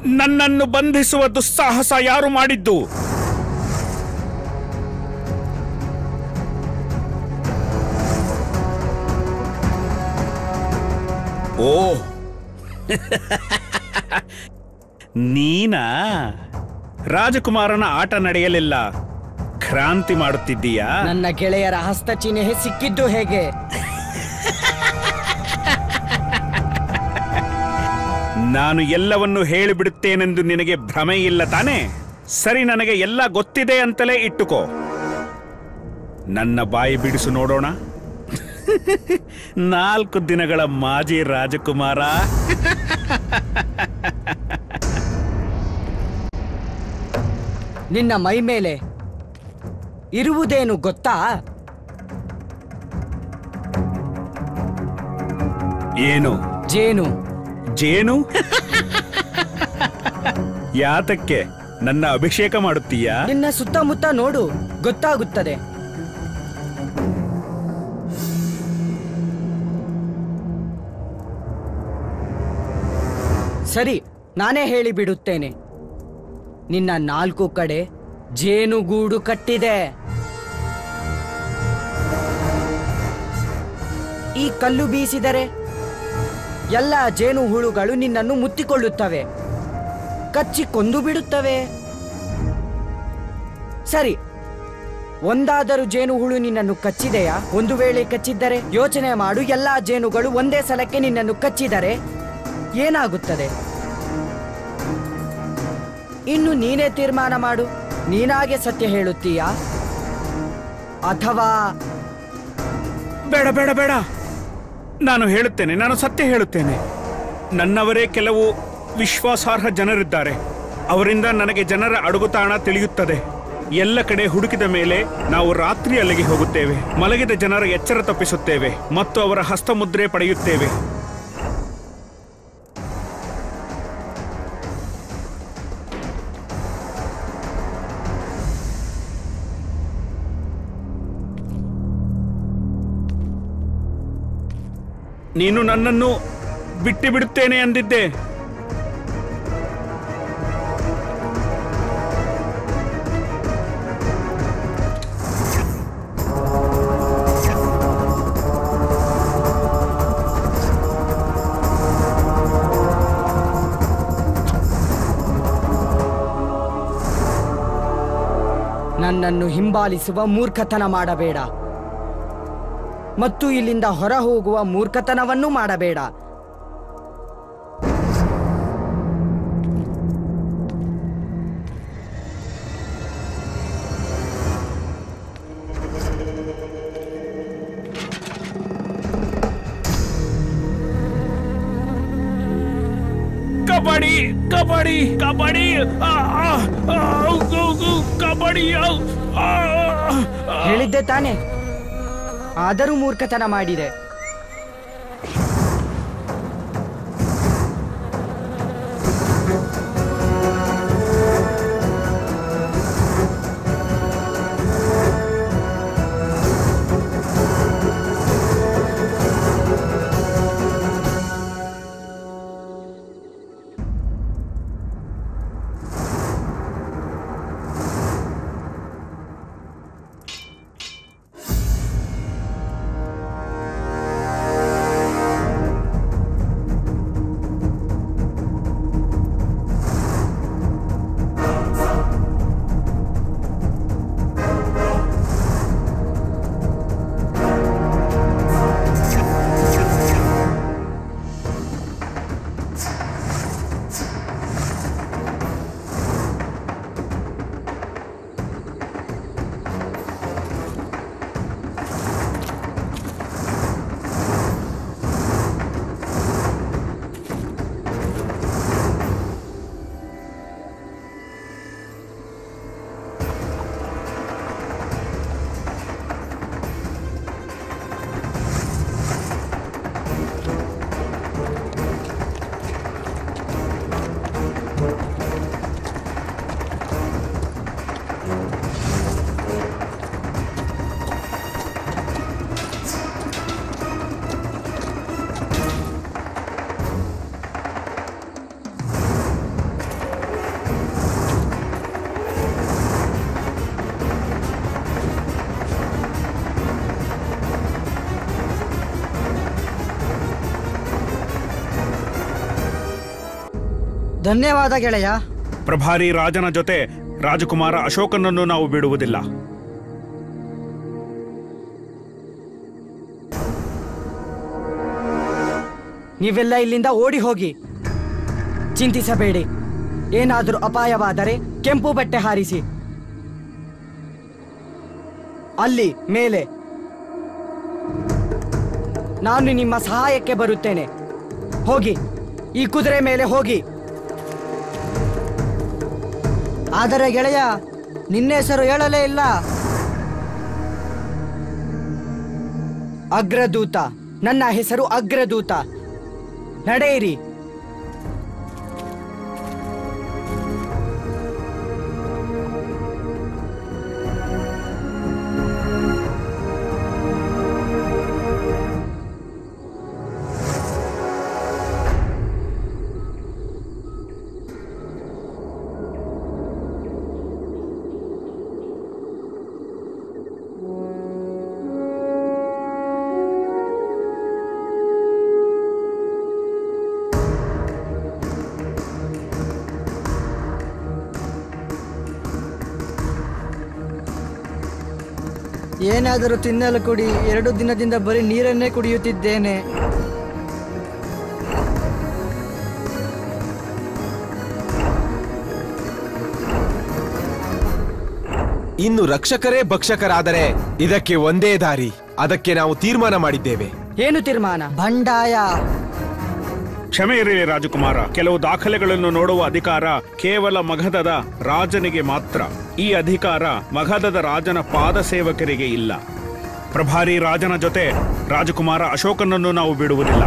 ನನ್ನನ್ನು ಬಂಧಿಸುವ ದುಸ್ಸಾಹಸ ಯಾರು ಮಾಡಿದ್ದು ಓ ನೀನಾ ರಾಜಕುಮಾರನ ಆಟ ನಡೆಯಲಿಲ್ಲ ಕ್ರಾಂತಿ ಮಾಡುತ್ತಿದ್ದೀಯಾ ನನ್ನ ಗೆಳೆಯರ ಹಸ್ತಚಿಹ್ನೆ ಸಿಕ್ಕಿದ್ದು ಹೇಗೆ ನಾನು ಎಲ್ಲವನ್ನು ಹೇಳಿಬಿಡುತ್ತೇನೆಂದು ನಿನಗೆ ಭ್ರಮೆ ಇಲ್ಲ ತಾನೇ ಸರಿ ನನಗೆ ಎಲ್ಲ ಗೊತ್ತಿದೆ ಅಂತಲೇ ಇಟ್ಟುಕೋ ನನ್ನ ಬಾಯಿ ಬಿಡಿಸು ನೋಡೋಣ ನಾಲ್ಕು ದಿನಗಳ ಮಾಜಿ ರಾಜಕುಮಾರ ನಿನ್ನ ಮೈ ಮೇಲೆ ಇರುವುದೇನು ಗೊತ್ತಾ ಏನು ಜೇನು ಜೇನು ಯಾತಕ್ಕೆ ನನ್ನ ಅಭಿಷೇಕ ಮಾಡುತ್ತೀಯಾ ನಿನ್ನ ಸುತ್ತಮುತ್ತ ನೋಡು ಗೊತ್ತಾಗುತ್ತದೆ ಸರಿ ನಾನೇ ಹೇಳಿಬಿಡುತ್ತೇನೆ ನಿನ್ನ ನಾಲ್ಕು ಕಡೆ ಜೇನುಗೂಡು ಕಟ್ಟಿದೆ ಈ ಕಲ್ಲು ಬೀಸಿದರೆ ಎಲ್ಲ ಜೇನು ಹುಳುಗಳು ನಿನ್ನನ್ನು ಮುತ್ತಿಕೊಳ್ಳುತ್ತವೆ ಕಚ್ಚಿ ಕೊಂದು ಬಿಡುತ್ತವೆ ಸರಿ ಒಂದಾದರೂ ಜೇನು ಹುಳು ನಿನ್ನನ್ನು ಕಚ್ಚಿದೆಯಾ ಒಂದು ವೇಳೆ ಕಚ್ಚಿದ್ದರೆ ಯೋಚನೆ ಮಾಡು ಎಲ್ಲಾ ಜೇನುಗಳು ಒಂದೇ ಸಲಕ್ಕೆ ನಿನ್ನನ್ನು ಕಚ್ಚಿದರೆ ಏನಾಗುತ್ತದೆ ಇನ್ನು ನೀನೇ ತೀರ್ಮಾನ ಮಾಡು ನೀನಾಗೆ ಸತ್ಯ ಹೇಳುತ್ತೀಯಾ ಅಥವಾ ಬೇಡ ಬೇಡ ಬೇಡ ನಾನು ಹೇಳುತ್ತೇನೆ ನಾನು ಸತ್ಯ ಹೇಳುತ್ತೇನೆ ನನ್ನವರೇ ಕೆಲವು ವಿಶ್ವಾಸಾರ್ಹ ಜನರಿದ್ದಾರೆ ಅವರಿಂದ ನನಗೆ ಜನರ ಅಡುಗುತಾಣ ತಿಳಿಯುತ್ತದೆ ಎಲ್ಲ ಕಡೆ ಹುಡುಕಿದ ಮೇಲೆ ನಾವು ರಾತ್ರಿ ಅಲ್ಲಿಗೆ ಹೋಗುತ್ತೇವೆ ಮಲಗಿದ ಜನರ ಎಚ್ಚರ ತಪ್ಪಿಸುತ್ತೇವೆ ಮತ್ತು ಅವರ ಹಸ್ತಮುದ್ರೆ ಪಡೆಯುತ್ತೇವೆ ನೀನು ನನ್ನನ್ನು ಬಿಟ್ಟು ಬಿಡುತ್ತೇನೆ ಅಂದಿದ್ದೆ ನನ್ನನ್ನು ಹಿಂಬಾಲಿಸುವ ಮೂರ್ಖತನ ಮಾಡಬೇಡ ಮತ್ತು ಇಲ್ಲಿಂದ ಹೊರ ಹೋಗುವ ಮೂರ್ಖತನವನ್ನೂ ಮಾಡಬೇಡ ಕಬಡ್ಡಿ ಕಬಡ್ಡಿ ಕಬಡ್ಡಿ ಆ, ಆ, ಆ, ಔ, ಔ, ಔ, ಕಬಡ್ಡಿ ಔ, ಆ, ಆ. ಹೇಳಿದ್ದೆ ತಾನೆ ಆದರೂ ಮೂರ್ಖತನ ಮಾಡಿದೆ ಧನ್ಯವಾದ ಗೆಳೆಯ ಪ್ರಭಾರಿ ರಾಜನ ಜೊತೆ ರಾಜಕುಮಾರ ಅಶೋಕನನ್ನು ನಾವು ಬಿಡುವುದಿಲ್ಲ ನೀವೆಲ್ಲ ಇಲ್ಲಿಂದ ಓಡಿ ಹೋಗಿ ಚಿಂತಿಸಬೇಡಿ ಏನಾದರೂ ಅಪಾಯವಾದರೆ ಕೆಂಪು ಬಟ್ಟೆ ಹಾರಿಸಿ ಅಲ್ಲಿ ಮೇಲೆ ನಾನು ನಿಮ್ಮ ಸಹಾಯಕ್ಕೆ ಬರುತ್ತೇನೆ ಹೋಗಿ ಈ ಕುದುರೆ ಮೇಲೆ ಹೋಗಿ ಆದರೆ ಗೆಳೆಯ ನಿನ್ನ ಹೆಸರು ಹೇಳಲೇ ಇಲ್ಲ ಅಗ್ರದೂತ ನನ್ನ ಹೆಸರು ಅಗ್ರದೂತ ನಡೆಯಿರಿ ಏನಾದರೂ ತಿನ್ನಲು ಕೊಡಿ ಎರಡು ದಿನದಿಂದ ಬರೀ ನೀರನ್ನೇ ಕುಡಿಯುತ್ತಿದ್ದೇನೆ ಇನ್ನು ರಕ್ಷಕರೇ ಭಕ್ಷಕರಾದರೆ ಇದಕ್ಕೆ ಒಂದೇ ದಾರಿ ಅದಕ್ಕೆ ನಾವು ತೀರ್ಮಾನ ಮಾಡಿದ್ದೇವೆ ಏನು ತೀರ್ಮಾನ ಬಂಡಾಯ ಕ್ಷಮೆ ಇರಲಿ ರಾಜಕುಮಾರ ಕೆಲವು ದಾಖಲೆಗಳನ್ನು ನೋಡುವ ಅಧಿಕಾರ ಕೇವಲ ಮಗಧದ ರಾಜನಿಗೆ ಮಾತ್ರ ಈ ಅಧಿಕಾರ ಮಗಧದ ರಾಜನ ಪಾದ ಸೇವಕರಿಗೆ ಇಲ್ಲ ಪ್ರಭಾರಿ ರಾಜನ ಜೊತೆ ರಾಜಕುಮಾರ ಅಶೋಕನನ್ನು ನಾವು ಬಿಡುವುದಿಲ್ಲ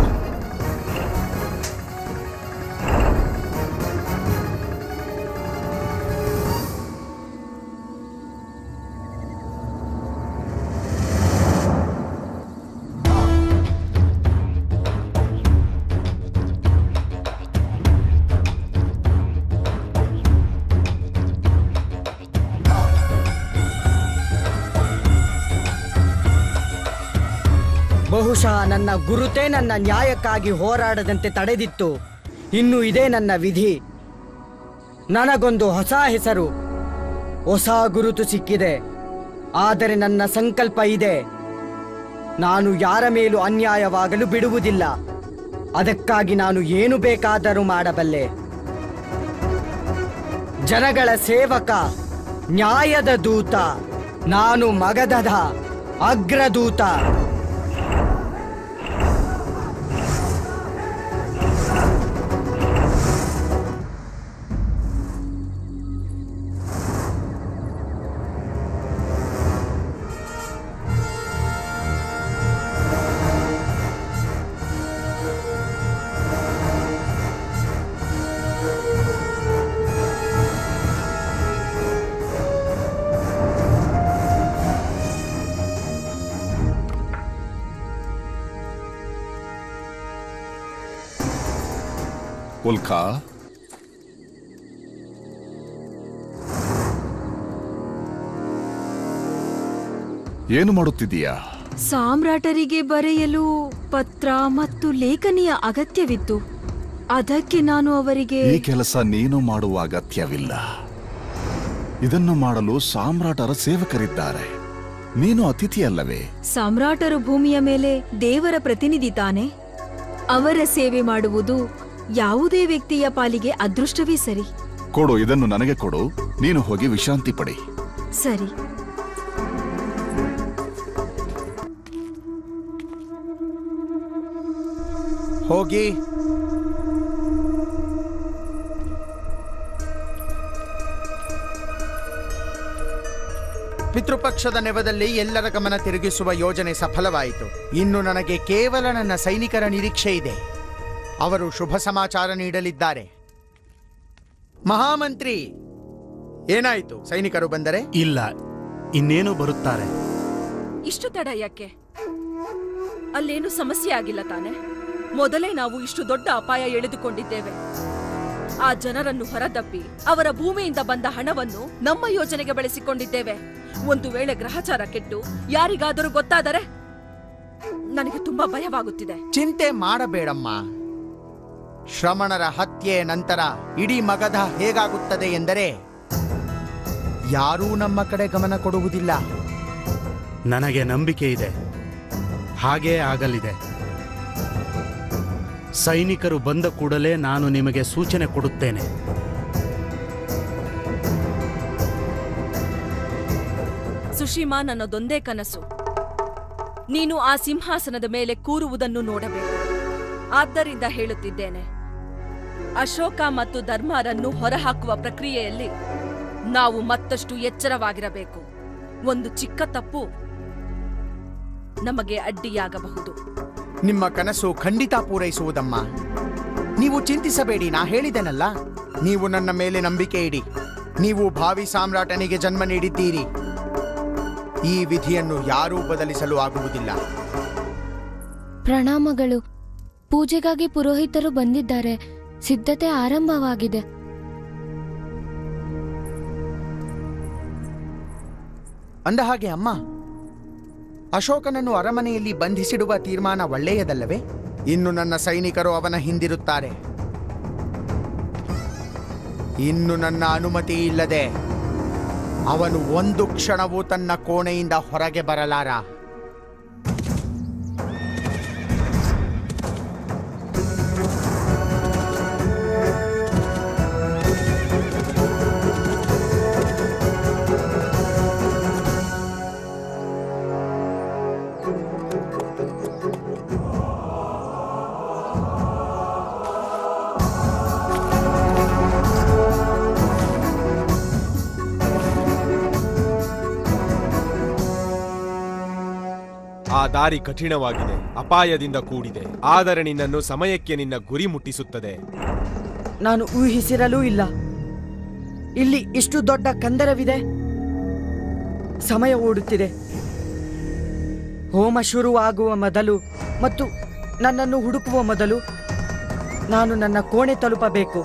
ಬಹುಶಃ ನನ್ನ ಗುರುತೇ ನನ್ನ ನ್ಯಾಯಕ್ಕಾಗಿ ಹೋರಾಡದಂತೆ ತಡೆದಿತ್ತು ಇನ್ನು ಇದೇ ನನ್ನ ವಿಧಿ ನನಗೊಂದು ಹೊಸ ಹೆಸರು ಹೊಸ ಗುರುತು ಸಿಕ್ಕಿದೆ ಆದರೆ ನನ್ನ ಸಂಕಲ್ಪ ಇದೆ ನಾನು ಯಾರ ಮೇಲೂ ಅನ್ಯಾಯವಾಗಲು ಬಿಡುವುದಿಲ್ಲ ಅದಕ್ಕಾಗಿ ನಾನು ಏನು ಬೇಕಾದರೂ ಮಾಡಬಲ್ಲೆ ಜನಗಳ ಸೇವಕ ನ್ಯಾಯದ ದೂತ ನಾನು ಮಗಧದ ಅಗ್ರದೂತ ಉಲ್ಕಾ ಏನು ಮಾಡುತ್ತಿದ್ದೀಯಾ ಸಾಮ್ರಾಟರಿಗೆ ಬರೆಯಲು ಪತ್ರ ಮತ್ತು ಲೇಖನಿಯ ಅಗತ್ಯವಿತ್ತು ಅದಕ್ಕೆ ನಾನು ಅವರಿಗೆ ಈ ಕೆಲಸ ನೀನು ಮಾಡುವ ಅಗತ್ಯವಿಲ್ಲ ಇದನ್ನು ಮಾಡಲು ಸಾಮ್ರಾಟರ ಸೇವಕರಿದ್ದಾರೆ ನೀನು ಅತಿಥಿಯಲ್ಲವೇ ಸಾಮ್ರಾಟರು ಭೂಮಿಯ ಮೇಲೆ ದೇವರ ಪ್ರತಿನಿಧಿ ತಾನೆ ಅವರ ಸೇವೆ ಮಾಡುವುದು ಯಾವುದೇ ವ್ಯಕ್ತಿಯ ಪಾಲಿಗೆ ಅದೃಷ್ಟವೇ ಸರಿ ಕೊಡು ಇದನ್ನು ನನಗೆ ಕೊಡು ನೀನು ಹೋಗಿ ವಿಶ್ರಾಂತಿ ಪಡಿ ಸರಿ ಹೋಗಿ ಪಿತೃಪಕ್ಷದ ನೆವದಲ್ಲಿ ಎಲ್ಲರ ಗಮನ ತಿರುಗಿಸುವ ಯೋಜನೆ ಸಫಲವಾಯಿತು ಇನ್ನು ನನಗೆ ಕೇವಲ ನನ್ನ ಸೈನಿಕರ ನಿರೀಕ್ಷೆ ಇದೆ ಅವರು ಶುಭ ಸಮಾಚಾರ ನೀಡಲಿದ್ದಾರೆ ಮಹಾಮಂತ್ರಿ ಏನಾಯಿತು ಸೈನಿಕರು ಬಂದರೆ ಇಲ್ಲ ಇನ್ನೇನು ಬರುತ್ತಾರೆ ಇಷ್ಟು ತಡ ಯಾಕೆ ಅಲ್ಲೇನು ಸಮಸ್ಯೆ ಆಗಿಲ್ಲ ತಾನೆ ಮೊದಲೇ ನಾವು ಇಷ್ಟು ದೊಡ್ಡ ಅಪಾಯ ಎಳೆದುಕೊಂಡಿದ್ದೇವೆ ಆ ಜನರನ್ನು ಹೊರದಪ್ಪಿ ಅವರ ಭೂಮಿಯಿಂದ ಬಂದ ಹಣವನ್ನು ನಮ್ಮ ಯೋಜನೆಗೆ ಬಳಸಿಕೊಂಡಿದ್ದೇವೆ ಒಂದು ವೇಳೆ ಗ್ರಹಚಾರ ಕೆಟ್ಟು ಯಾರಿಗಾದರೂ ಗೊತ್ತಾದರೆ ನನಗೆ ತುಂಬಾ ಭಯವಾಗುತ್ತಿದೆ ಚಿಂತೆ ಮಾಡಬೇಡಮ್ಮ ಶ್ರಮಣರ ಹತ್ಯೆಯ ನಂತರ ಇಡೀ ಮಗಧ ಹೇಗಾಗುತ್ತದೆ ಎಂದರೆ ಯಾರೂ ನಮ್ಮ ಕಡೆ ಗಮನ ಕೊಡುವುದಿಲ್ಲ ನನಗೆ ನಂಬಿಕೆ ಇದೆ ಹಾಗೇ ಆಗಲಿದೆ ಸೈನಿಕರು ಬಂದ ಕೂಡಲೇ ನಾನು ನಿಮಗೆ ಸೂಚನೆ ಕೊಡುತ್ತೇನೆ ಸುಶೀಮಾ ನನ್ನದೊಂದೇ ಕನಸು ನೀನು ಆ ಸಿಂಹಾಸನದ ಮೇಲೆ ಕೂರುವುದನ್ನು ನೋಡಬೇಕು ಆದ್ದರಿಂದ ಹೇಳುತ್ತಿದ್ದೇನೆ ಅಶೋಕ ಮತ್ತು ಧರ್ಮರನ್ನು ಹೊರಹಾಕುವ ಪ್ರಕ್ರಿಯೆಯಲ್ಲಿ ನಾವು ಮತ್ತಷ್ಟು ಎಚ್ಚರವಾಗಿರಬೇಕು ಒಂದು ಚಿಕ್ಕ ತಪ್ಪು ನಮಗೆ ಅಡ್ಡಿಯಾಗಬಹುದು ನಿಮ್ಮ ಕನಸು ಖಂಡಿತ ಪೂರೈಸುವುದಮ್ಮ ನೀವು ಚಿಂತಿಸಬೇಡಿ ನಾ ಹೇಳಿದೆನಲ್ಲ ನೀವು ನನ್ನ ಮೇಲೆ ನಂಬಿಕೆ ಇಡಿ ನೀವು ಭಾವಿ ಸಾಮ್ರಾಟನಿಗೆ ಜನ್ಮ ನೀಡಿದ್ದೀರಿ ಈ ವಿಧಿಯನ್ನು ಯಾರೂ ಬದಲಿಸಲು ಆಗುವುದಿಲ್ಲ ಪ್ರಣಾಮಗಳು ಪೂಜೆಗಾಗಿ ಪುರೋಹಿತರು ಬಂದಿದ್ದಾರೆ ಸಿದ್ಧತೆ ಆರಂಭವಾಗಿದೆ ಅಂದ ಹಾಗೆ ಅಮ್ಮ ಅಶೋಕನನ್ನು ಅರಮನೆಯಲ್ಲಿ ಬಂಧಿಸಿಡುವ ತೀರ್ಮಾನ ಒಳ್ಳೆಯದಲ್ಲವೇ ಇನ್ನು ನನ್ನ ಸೈನಿಕರು ಅವನ ಹಿಂದಿರುತ್ತಾರೆ ಇನ್ನು ನನ್ನ ಅನುಮತಿ ಇಲ್ಲದೆ ಅವನು ಒಂದು ಕ್ಷಣವೂ ತನ್ನ ಕೋಣೆಯಿಂದ ಹೊರಗೆ ಬರಲಾರ ಆ ದಾರಿ ಕಠಿಣವಾಗಿದೆ ಅಪಾಯದಿಂದ ಕೂಡಿದೆ ಆದರೆ ನಿನ್ನನ್ನು ಸಮಯಕ್ಕೆ ನಿನ್ನ ಗುರಿ ಮುಟ್ಟಿಸುತ್ತದೆ ನಾನು ಊಹಿಸಿರಲೂ ಇಲ್ಲ ಇಲ್ಲಿ ಇಷ್ಟು ದೊಡ್ಡ ಕಂದರವಿದೆ ಸಮಯ ಓಡುತ್ತಿದೆ ಹೋಮ ಶುರುವಾಗುವ ಮೊದಲು ಮತ್ತು ನನ್ನನ್ನು ಹುಡುಕುವ ಮೊದಲು ನಾನು ನನ್ನ ಕೋಣೆ ತಲುಪಬೇಕು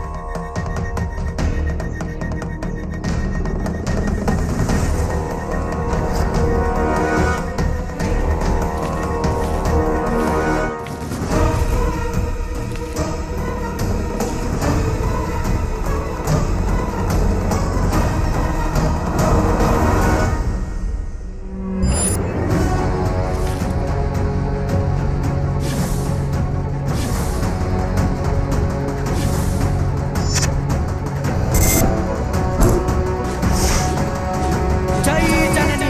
ಜೈ ಜನನಿ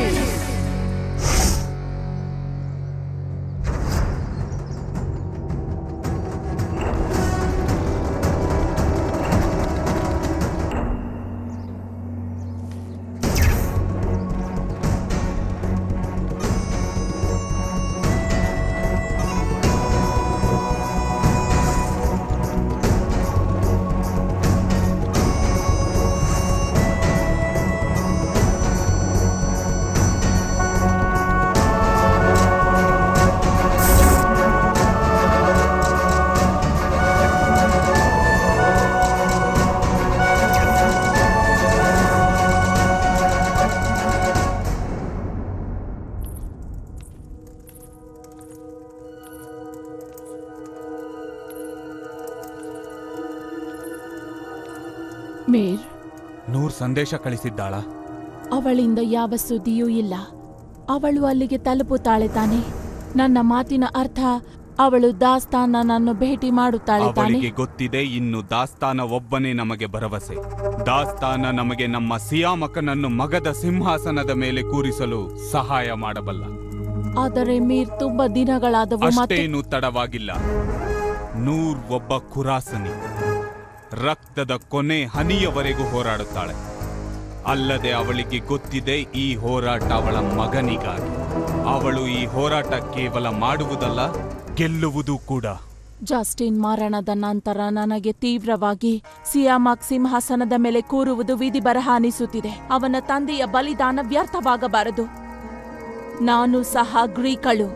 ಮೇರ್ ನೂರ್ ಸಂದೇಶ ಕಳಿಸಿದ್ದಾಳ ಅವಳಿಂದ ಯಾವ ಸುದ್ದಿಯೂ ಇಲ್ಲ ಅವಳು ಅಲ್ಲಿಗೆ ತಲುಪುತ್ತಾಳೆ ತಾನೆ ನನ್ನ ಮಾತಿನ ಅರ್ಥ ಅವಳು ದಾಸ್ತಾನನನ್ನು ಭೇಟಿ ಮಾಡುತ್ತಾಳೆ ತಾನೆ ಅವಳಿಗೆ ಗೊತ್ತಿದೆ ಇನ್ನು ದಾಸ್ತಾನ ಒಬ್ಬನೇ ನಮಗೆ ಭರವಸೆ ದಾಸ್ತಾನ ನಮಗೆ ನಮ್ಮ ಸಿಯಾಮಕನನ್ನು ಮಗದ ಸಿಂಹಾಸನದ ಮೇಲೆ ಕೂರಿಸಲು ಸಹಾಯ ಮಾಡಬಲ್ಲ ಆದರೆ ಮೀರ್ ತುಂಬಾ ದಿನಗಳಾದವು ಮತ್ತೆ ಅಷ್ಟೇನು ತಡವಾಗಿಲ್ಲ ನೂರ್ ಒಬ್ಬ ಖುರಾಸನಿ ರಕ್ತದ ಕೊನೆ ಹನಿಯವರೆಗೂ ಹೋರಾಡುತ್ತಾಳೆ ಅಲ್ಲದೆ ಅವಳಿಗೆ ಗೊತ್ತಿದೆ ಈ ಹೋರಾಟ ಅವಳ ಮಗನಿಗಾಗಿ ಅವಳು ಈ ಹೋರಾಟ ಕೇವಲ ಮಾಡುವುದಲ್ಲ ಗೆಲ್ಲುವುದು ಕೂಡ ಜಸ್ಟಿನ್ ಮರಣದ ನಂತರ ನನಗೆ ತೀವ್ರವಾಗಿ ಸಿಯಾಮಾಕ್ ಸಿಂಹಾಸನದ ಮೇಲೆ ಕೂರುವುದು ವಿಧಿ ಬರಹ ಅನಿಸುತ್ತಿದೆ ಅವನ ತಂದೆಯ ಬಲಿದಾನ ವ್ಯರ್ಥವಾಗಬಾರದು ನಾನು ಸಹ ಗ್ರೀಕಳು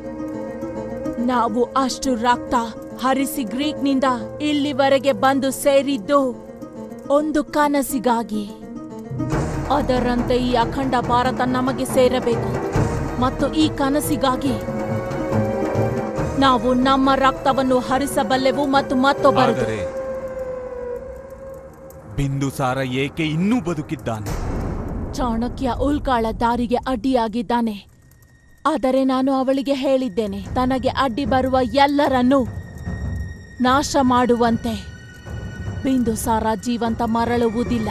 ನಾವು ಅಷ್ಟು ರಕ್ತ ಹರಿಸಿ ಗ್ರೀಕ್ನಿಂದ ಇಲ್ಲಿವರೆಗೆ ಬಂದು ಸೇರಿದ್ದು ಒಂದು ಕನಸಿಗಾಗಿ ಅದರಂತೆ ಈ ಅಖಂಡ ಭಾರತ ನಮಗೆ ಸೇರಬೇಕು ಮತ್ತು ಈ ಕನಸಿಗಾಗಿ ನಾವು ನಮ್ಮ ರಕ್ತವನ್ನು ಹರಿಸಬಲ್ಲೆವು ಮತ್ತು ಮತ್ತೊಬ್ಬರದು ಆದರೆ ಬಿಂದುಸಾರ ಏಕೆ ಇನ್ನೂ ಬದುಕಿದ್ದಾನೆ ಚಾಣಕ್ಯ ಉಲ್ಕಾಳ ದಾರಿಗೆ ಅಡ್ಡಿಯಾಗಿದ್ದಾನೆ ಆದರೆ ನಾನು ಅವಳಿಗೆ ಹೇಳಿದ್ದೇನೆ ತನಗೆ ಅಡ್ಡಿ ಬರುವ ಎಲ್ಲರನ್ನೂ ನಾಶ ಮಾಡುವಂತೆ ಬಿಂದುಸಾರ ಜೀವಂತ ಮರಳುವುದಿಲ್ಲ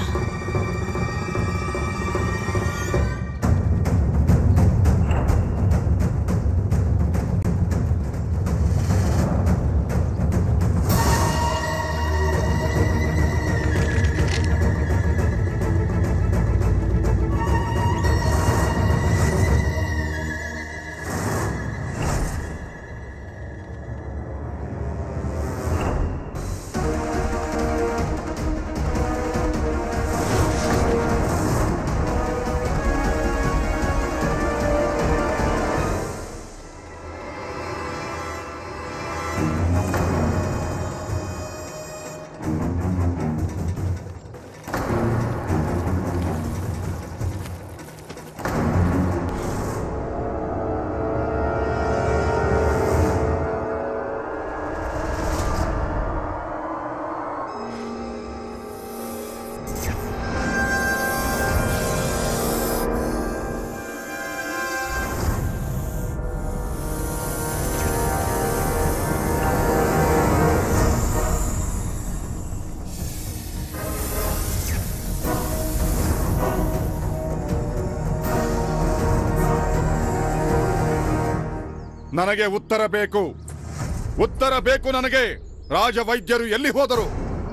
ನನಗೆ ಉತ್ತರ ಬೇಕು ಉತ್ತರ ಬೇಕು ನನಗೆ ರಾಜವೈದ್ಯರು ಎಲ್ಲಿ ಹೋದರು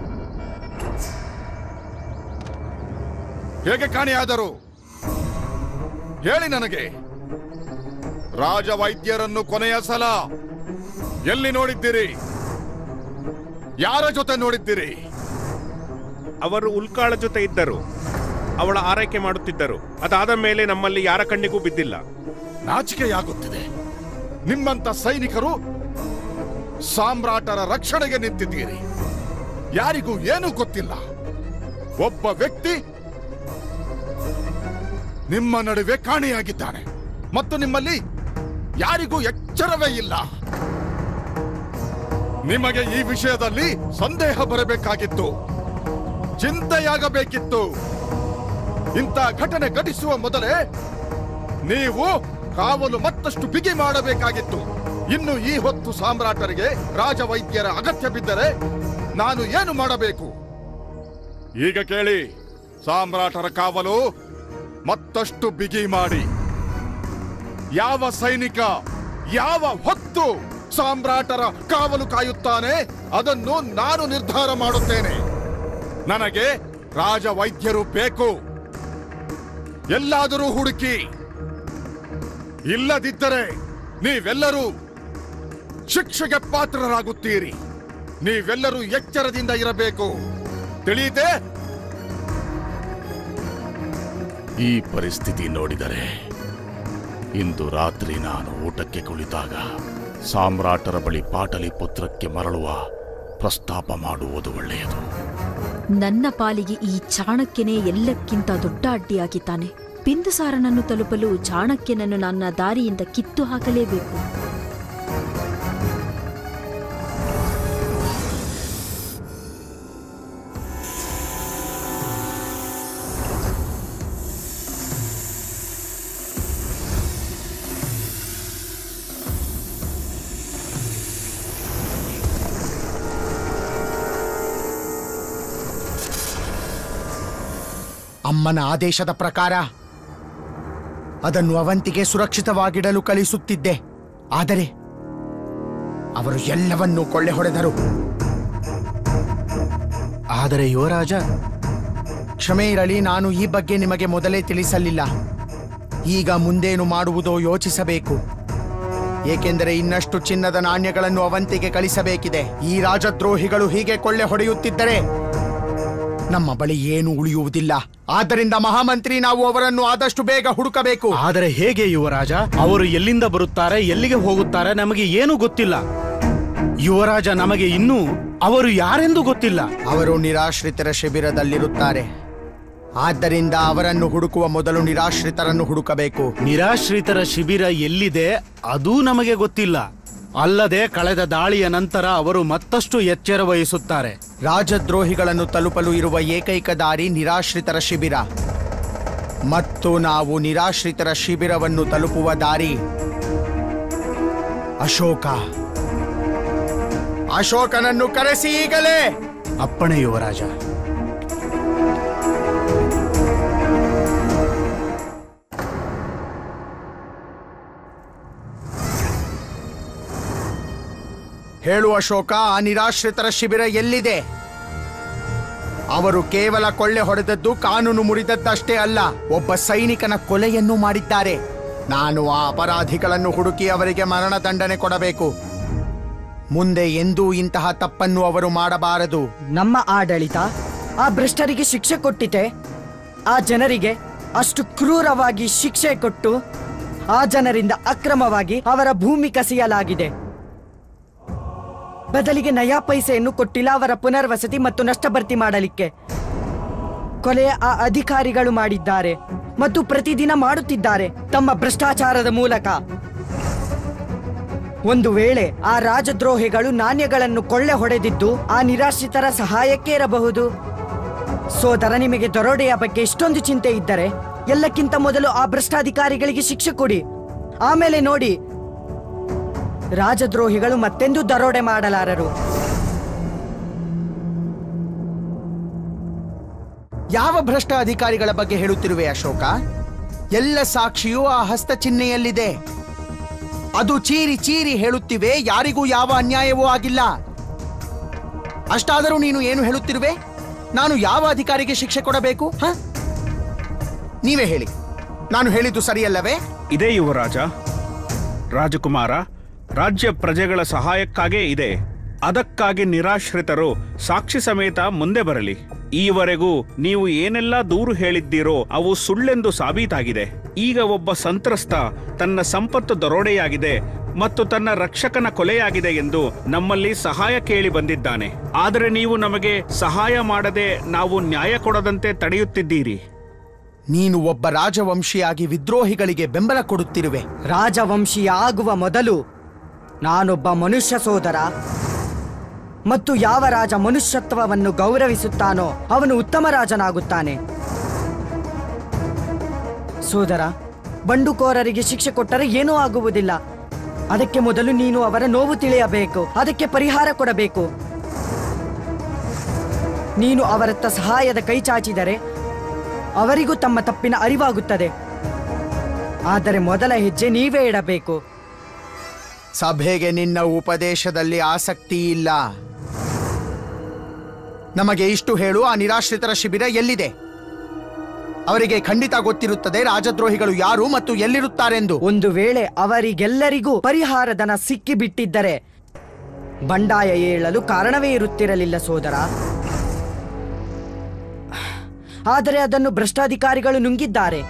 ಹೇಗೆ ಕಾಣೆಯಾದರು ಹೇಳಿ ನನಗೆ ರಾಜವೈದ್ಯರನ್ನು ಕೊನೆಯ ಸಲ ಎಲ್ಲಿ ನೋಡಿದ್ದೀರಿ ಯಾರ ಜೊತೆ ನೋಡಿದ್ದೀರಿ ಅವರು ಉಲ್ಕಾಳ ಜೊತೆ ಇದ್ದರು ಅವಳ ಆರೈಕೆ ಮಾಡುತ್ತಿದ್ದರು ಅದಾದ ಮೇಲೆ ನಮ್ಮಲ್ಲಿ ಯಾರ ಕಣ್ಣಿಗೂ ಬಿದ್ದಿಲ್ಲ ನಾಚಿಕೆಯಾಗುತ್ತಿದೆ ನಿಮ್ಮಂತ ಸೈನಿಕರು ಸಾಮ್ರಾಟರ ರಕ್ಷಣೆಗೆ ನಿಂತಿದ್ದೀರಿ ಯಾರಿಗೂ ಏನೂ ಗೊತ್ತಿಲ್ಲ ಒಬ್ಬ ವ್ಯಕ್ತಿ ನಿಮ್ಮ ನಡುವೆ ಕಾಣೆಯಾಗಿದ್ದಾನೆ ಮತ್ತು ನಿಮ್ಮಲ್ಲಿ ಯಾರಿಗೂ ಎಚ್ಚರವೇ ಇಲ್ಲ ನಿಮಗೆ ಈ ವಿಷಯದಲ್ಲಿ ಸಂದೇಹ ಬರಬೇಕಾಗಿತ್ತು ಚಿಂತೆಯಾಗಬೇಕಿತ್ತು ಇಂಥ ಘಟನೆ ಘಟಿಸುವ ಮೊದಲೇ ನೀವು ಕಾವಲು ಮತ್ತಷ್ಟು ಬಿಗಿ ಮಾಡಬೇಕಾಗಿತ್ತು ಇನ್ನು ಈ ಹೊತ್ತು ಸಾಮ್ರಾಟರಿಗೆ ರಾಜವೈದ್ಯರ ಅಗತ್ಯ ಬಿದ್ದರೆ ನಾನು ಏನು ಮಾಡಬೇಕು ಈಗ ಕೇಳಿ ಸಾಮ್ರಾಟರ ಕಾವಲು ಮತ್ತಷ್ಟು ಬಿಗಿ ಮಾಡಿ ಯಾವ ಸೈನಿಕ ಯಾವ ಹೊತ್ತು ಸಾಮ್ರಾಟರ ಕಾವಲು ಕಾಯುತ್ತಾನೆ ಅದನ್ನು ನಾನು ನಿರ್ಧಾರ ಮಾಡುತ್ತೇನೆ ನನಗೆ ರಾಜವೈದ್ಯರು ಬೇಕು ಎಲ್ಲಾದರೂ ಹುಡುಕಿ ಇಲ್ಲದಿದ್ದರೆ ನೀವೆಲ್ಲರೂ ಶಿಕ್ಷೆಗೆ ಪಾತ್ರರಾಗುತ್ತೀರಿ ನೀವೆಲ್ಲರೂ ಎಚ್ಚರದಿಂದ ಇರಬೇಕು ತಿಳಿಯಿತೆ ಈ ಪರಿಸ್ಥಿತಿ ನೋಡಿದರೆ ಇಂದು ರಾತ್ರಿ ನಾನು ಊಟಕ್ಕೆ ಕುಳಿತಾಗ ಸಾಮ್ರಾಟರ ಬಳಿ ಪಾಟಲಿಪುತ್ರಕ್ಕೆ ಮರಳುವ ಪ್ರಸ್ತಾಪ ಮಾಡುವುದು ಒಳ್ಳೆಯದು ನನ್ನ ಪಾಲಿಗೆ ಈ ಚಾಣಕ್ಯನೇ ಎಲ್ಲಕ್ಕಿಂತ ದೊಡ್ಡ ಅಡ್ಡಿಯಾಗಿದ್ದಾನೆ ಬಿಂದುಸಾರನನ್ನು ತಲುಪಲು ಚಾಣಕ್ಯನನ್ನು ನನ್ನ ದಾರಿಯಿಂದ ಕಿತ್ತು ಹಾಕಲೇಬೇಕು ಅಮ್ಮನ ಆದೇಶದ ಪ್ರಕಾರ ಅದನ್ನು ಅವಂತಿಗೆ ಸುರಕ್ಷಿತವಾಗಿಡಲು ಕಳಿಸುತ್ತಿದ್ದೆ ಆದರೆ ಅವರು ಎಲ್ಲವನ್ನೂ ಕೊಳ್ಳೆ ಹೊಡೆದರು ಆದರೆ ಯುವರಾಜ ಕ್ಷಮೆ ಇರಲಿ ನಾನು ಈ ಬಗ್ಗೆ ನಿಮಗೆ ಮೊದಲೇ ತಿಳಿಸಲಿಲ್ಲ ಈಗ ಮುಂದೇನು ಮಾಡುವುದೋ ಯೋಚಿಸಬೇಕು ಏಕೆಂದರೆ ಇನ್ನಷ್ಟು ಚಿನ್ನದ ನಾಣ್ಯಗಳನ್ನು ಅವಂತಿಗೆ ಕಳಿಸಬೇಕಿದೆ ಈ ರಾಜದ್ರೋಹಿಗಳು ಹೀಗೆ ಕೊಳ್ಳೆ ಹೊಡೆಯುತ್ತಿದ್ದರೆ ನಮ್ಮ ಬಳಿ ಏನು ಉಳಿಯುವುದಿಲ್ಲ ಆದ್ದರಿಂದ ಮಹಾಮಂತ್ರಿ ನಾವು ಅವರನ್ನು ಆದಷ್ಟು ಬೇಗ ಹುಡುಕಬೇಕು ಆದರೆ ಹೇಗೆ ಯುವರಾಜ ಅವರು ಎಲ್ಲಿಂದ ಬರುತ್ತಾರೆ ಎಲ್ಲಿಗೆ ಹೋಗುತ್ತಾರೆ ನಮಗೆ ಏನು ಗೊತ್ತಿಲ್ಲ ಯುವರಾಜ ನಮಗೆ ಇನ್ನೂ ಅವರು ಯಾರೆಂದು ಗೊತ್ತಿಲ್ಲ ಅವರು ನಿರಾಶ್ರಿತರ ಶಿಬಿರದಲ್ಲಿರುತ್ತಾರೆ ಆದ್ದರಿಂದ ಅವರನ್ನು ಹುಡುಕುವ ಮೊದಲು ನಿರಾಶ್ರಿತರನ್ನು ಹುಡುಕಬೇಕು ನಿರಾಶ್ರಿತರ ಶಿಬಿರ ಎಲ್ಲಿದೆ ಅದೂ ನಮಗೆ ಗೊತ್ತಿಲ್ಲ ಅಲ್ಲದೆ ಕಳೆದ ದಾಳಿಯ ನಂತರ ಅವರು ಮತ್ತಷ್ಟು ಎಚ್ಚರ ವಹಿಸುತ್ತಾರೆ ರಾಜದ್ರೋಹಿಗಳನ್ನು ತಲುಪಲು ಇರುವ ಏಕೈಕ ದಾರಿ ನಿರಾಶ್ರಿತರ ಶಿಬಿರ ಮತ್ತು ನಾವು ನಿರಾಶ್ರಿತರ ಶಿಬಿರವನ್ನು ತಲುಪುವ ದಾರಿ ಅಶೋಕ ಅಶೋಕನನ್ನು ಕರೆಸಿ ಈಗಲೇ ಅಪ್ಪಣೆ ಯುವರಾಜ ಹೇಳು ಅಶೋಕ ಆ ನಿರಾಶ್ರಿತರ ಶಿಬಿರ ಎಲ್ಲಿದೆ ಅವರು ಕೇವಲ ಕೊಳ್ಳೆ ಹೊಡೆದದ್ದು ಕಾನೂನು ಮುರಿದದ್ದಷ್ಟೇ ಅಲ್ಲ ಒಬ್ಬ ಸೈನಿಕನ ಕೊಲೆಯನ್ನು ಮಾಡಿದ್ದಾರೆ ನಾನು ಆ ಅಪರಾಧಿಗಳನ್ನು ಹುಡುಕಿ ಅವರಿಗೆ ಮರಣದಂಡನೆ ಕೊಡಬೇಕು ಮುಂದೆ ಎಂದೂ ಇಂತಹ ತಪ್ಪನ್ನು ಅವರು ಮಾಡಬಾರದು ನಮ್ಮ ಆಡಳಿತ ಆ ಭ್ರಷ್ಟರಿಗೆ ಶಿಕ್ಷೆ ಕೊಟ್ಟಿತೆ ಆ ಜನರಿಗೆ ಅಷ್ಟು ಕ್ರೂರವಾಗಿ ಶಿಕ್ಷೆ ಕೊಟ್ಟು ಆ ಜನರಿಂದ ಅಕ್ರಮವಾಗಿ ಅವರ ಭೂಮಿ ಕಸಿಯಲಾಗಿದೆ ಬದಲಿಗೆ ನಯಾ ಪೈಸೆಯನ್ನು ಕೊಟ್ಟಿಲ್ಲ ಅವರ ಪುನರ್ವಸತಿ ಮತ್ತು ನಷ್ಟ ಭರ್ತಿ ಮಾಡಲಿಕ್ಕೆ ಕೊಲೆಯ ಆ ಅಧಿಕಾರಿಗಳು ಮಾಡಿದ್ದಾರೆ ಮತ್ತು ಪ್ರತಿದಿನ ಮಾಡುತ್ತಿದ್ದಾರೆ ತಮ್ಮ ಭ್ರಷ್ಟಾಚಾರದ ಮೂಲಕ ಒಂದು ವೇಳೆ ಆ ರಾಜದ್ರೋಹಿಗಳು ನಾಣ್ಯಗಳನ್ನು ಕೊಳ್ಳೆ ಹೊಡೆದಿದ್ದು ಆ ನಿರಾಶ್ರಿತರ ಸಹಾಯಕ್ಕೆ ಇರಬಹುದು ಸೋದರ ನಿಮಗೆ ದರೋಡೆಯ ಬಗ್ಗೆ ಇಷ್ಟೊಂದು ಚಿಂತೆ ಇದ್ದರೆ ಎಲ್ಲಕ್ಕಿಂತ ಮೊದಲು ಆ ಭ್ರಷ್ಟಾಧಿಕಾರಿಗಳಿಗೆ ಶಿಕ್ಷೆ ಕೊಡಿ ಆಮೇಲೆ ನೋಡಿ ರಾಜದ್ರೋಹಿಗಳು ಮತ್ತೆಂದೂ ದರೋಡೆ ಮಾಡಲಾರರು ಯಾವ ಭ್ರಷ್ಟ ಅಧಿಕಾರಿಗಳ ಬಗ್ಗೆ ಹೇಳುತ್ತಿರುವೆ ಅಶೋಕ ಎಲ್ಲ ಸಾಕ್ಷಿಯೂ ಆ ಹಸ್ತ ಚಿಹ್ನೆಯಲ್ಲಿದೆ ಅದು ಚೀರಿ ಚೀರಿ ಹೇಳುತ್ತಿವೆ ಯಾರಿಗೂ ಯಾವ ಅನ್ಯಾಯವೂ ಆಗಿಲ್ಲ ಅಷ್ಟಾದರೂ ನೀನು ಏನು ಹೇಳುತ್ತಿರುವೆ ನಾನು ಯಾವ ಅಧಿಕಾರಿಗೆ ಶಿಕ್ಷೆ ಕೊಡಬೇಕು ಹ ನೀವೇ ಹೇಳಿ ನಾನು ಹೇಳಿದ್ದು ಸರಿಯಲ್ಲವೇ ಇದೇ ಯುವರಾಜ ರಾಜಕುಮಾರ ರಾಜ್ಯ ಪ್ರಜೆಗಳ ಸಹಾಯಕ್ಕಾಗೇ ಇದೆ ಅದಕ್ಕಾಗಿ ನಿರಾಶ್ರಿತರು ಸಾಕ್ಷಿ ಸಮೇತ ಮುಂದೆ ಬರಲಿ ಈವರೆಗೂ ನೀವು ಏನೆಲ್ಲ ದೂರು ಹೇಳಿದ್ದೀರೋ ಅವು ಸುಳ್ಳೆಂದು ಸಾಬೀತಾಗಿದೆ ಈಗ ಒಬ್ಬ ಸಂತ್ರಸ್ತ ತನ್ನ ಸಂಪತ್ತು ದರೋಡೆಯಾಗಿದೆ ಮತ್ತು ತನ್ನ ರಕ್ಷಕನ ಕೊಲೆಯಾಗಿದೆ ಎಂದು ನಮ್ಮಲ್ಲಿ ಸಹಾಯ ಕೇಳಿ ಬಂದಿದ್ದಾನೆ ಆದರೆ ನೀವು ನಮಗೆ ಸಹಾಯ ಮಾಡದೆ ನಾವು ನ್ಯಾಯ ಕೊಡದಂತೆ ತಡೆಯುತ್ತಿದ್ದೀರಿ ನೀನು ಒಬ್ಬ ರಾಜವಂಶಿಯಾಗಿ ವಿದ್ರೋಹಿಗಳಿಗೆ ಬೆಂಬಲ ಕೊಡುತ್ತಿರುವೆ ರಾಜವಂಶೀಯ ಆಗುವ ಮೊದಲು ನಾನೊಬ್ಬ ಮನುಷ್ಯ ಸೋದರ ಮತ್ತು ಯಾವ ರಾಜ ಮನುಷ್ಯತ್ವವನ್ನು ಗೌರವಿಸುತ್ತಾನೋ ಅವನು ಉತ್ತಮ ರಾಜನಾಗುತ್ತಾನೆ ಸೋದರ ಬಂಡುಕೋರರಿಗೆ ಶಿಕ್ಷೆ ಕೊಟ್ಟರೆ ಏನೂ ಆಗುವುದಿಲ್ಲ ಅದಕ್ಕೆ ಮೊದಲು ನೀನು ಅವರ ನೋವು ತಿಳಿಯಬೇಕು ಅದಕ್ಕೆ ಪರಿಹಾರ ಕೊಡಬೇಕು ನೀನು ಅವರತ್ತ ಸಹಾಯದ ಕೈ ಚಾಚಿದರೆ ಅವರಿಗೂ ತಮ್ಮ ತಪ್ಪಿನ ಅರಿವಾಗುತ್ತದೆ ಆದರೆ ಮೊದಲ ಹೆಜ್ಜೆ ನೀವೇ ಇಡಬೇಕು ಸಭೆಗೆ ನಿನ್ನ ಉಪದೇಶದಲ್ಲಿ ಆಸಕ್ತಿ ಇಲ್ಲ ನಮಗೆ ಇಷ್ಟು ಹೇಳು ಆ ನಿರಾಶ್ರಿತರ ಶಿಬಿರ ಎಲ್ಲಿದೆ ಅವರಿಗೆ ಖಂಡಿತ ಗೊತ್ತಿರುತ್ತದೆ ರಾಜದ್ರೋಹಿಗಳು ಯಾರು ಮತ್ತು ಎಲ್ಲಿರುತ್ತಾರೆಂದು ಒಂದು ವೇಳೆ ಅವರಿಗೆಲ್ಲರಿಗೂ ಪರಿಹಾರಧನ ಸಿಕ್ಕಿ ಬಿಟ್ಟಿದ್ದರೆ ಬಂಡಾಯ ಏಳಲು ಕಾರಣವೇ ಇರುತ್ತಿರಲಿಲ್ಲ ಸೋದರ ಆದರೆ ಅದನ್ನು ಭ್ರಷ್ಟಾಧಿಕಾರಿಗಳು ನುಂಗಿದ್ದಾರೆ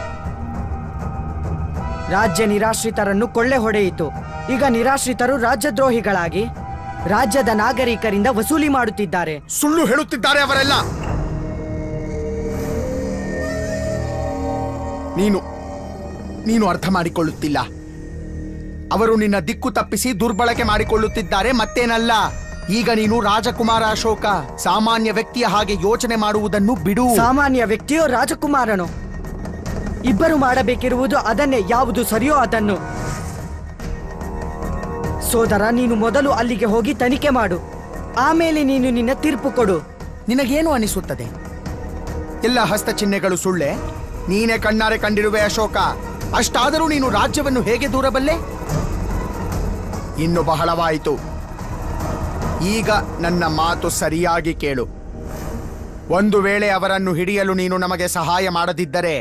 ರಾಜ್ಯ ನಿರಾಶ್ರಿತರನ್ನು ಕೊಳ್ಳೆ ಹೊಡೆಯಿತು ಈಗ ನಿರಾಶ್ರಿತರು ರಾಜ್ಯದ್ರೋಹಿಗಳಾಗಿ ರಾಜ್ಯದ ನಾಗರಿಕರಿಂದ ವಸೂಲಿ ಮಾಡುತ್ತಿದ್ದಾರೆ ಸುಳ್ಳು ಹೇಳುತ್ತಿದ್ದಾರೆ ಅವರೆಲ್ಲ ನೀನು ನೀನು ಅರ್ಥ ಮಾಡಿಕೊಳ್ಳುತ್ತಿಲ್ಲ ಅವರು ನಿನ್ನ ದಿಕ್ಕು ತಪ್ಪಿಸಿ ದುರ್ಬಳಕೆ ಮಾಡಿಕೊಳ್ಳುತ್ತಿದ್ದಾರೆ ಮತ್ತೇನಲ್ಲ ಈಗ ನೀನು ರಾಜಕುಮಾರ ಅಶೋಕ ಸಾಮಾನ್ಯ ವ್ಯಕ್ತಿಯ ಹಾಗೆ ಯೋಚನೆ ಮಾಡುವುದನ್ನು ಬಿಡು ಸಾಮಾನ್ಯ ವ್ಯಕ್ತಿಯೋ ರಾಜಕುಮಾರನು ಇಬ್ಬರು ಮಾಡಬೇಕಿರುವುದು ಅದನ್ನೇ ಯಾವುದು ಸರಿಯೋ ಅದನ್ನು ಸೋದರ ನೀನು ಮೊದಲು ಅಲ್ಲಿಗೆ ಹೋಗಿ ತನಿಖೆ ಮಾಡು ಆಮೇಲೆ ನೀನು ನಿನ್ನ ತೀರ್ಪು ಕೊಡು ನಿನಗೇನು ಅನಿಸುತ್ತದೆ ಎಲ್ಲ ಹಸ್ತ ಚಿಹ್ನೆಗಳು ಸುಳ್ಳೆ ನೀನೇ ಕಣ್ಣಾರೆ ಕಂಡಿರುವೆ ಅಶೋಕ ಅಷ್ಟಾದರೂ ನೀನು ರಾಜ್ಯವನ್ನು ಹೇಗೆ ದೂರಬಲ್ಲೆ ಇನ್ನು ಬಹಳವಾಯಿತು ಈಗ ನನ್ನ ಮಾತು ಸರಿಯಾಗಿ ಕೇಳು ಒಂದು ವೇಳೆ ಅವರನ್ನು ಹಿಡಿಯಲು ನೀನು ನಮಗೆ ಸಹಾಯ ಮಾಡದಿದ್ದರೆ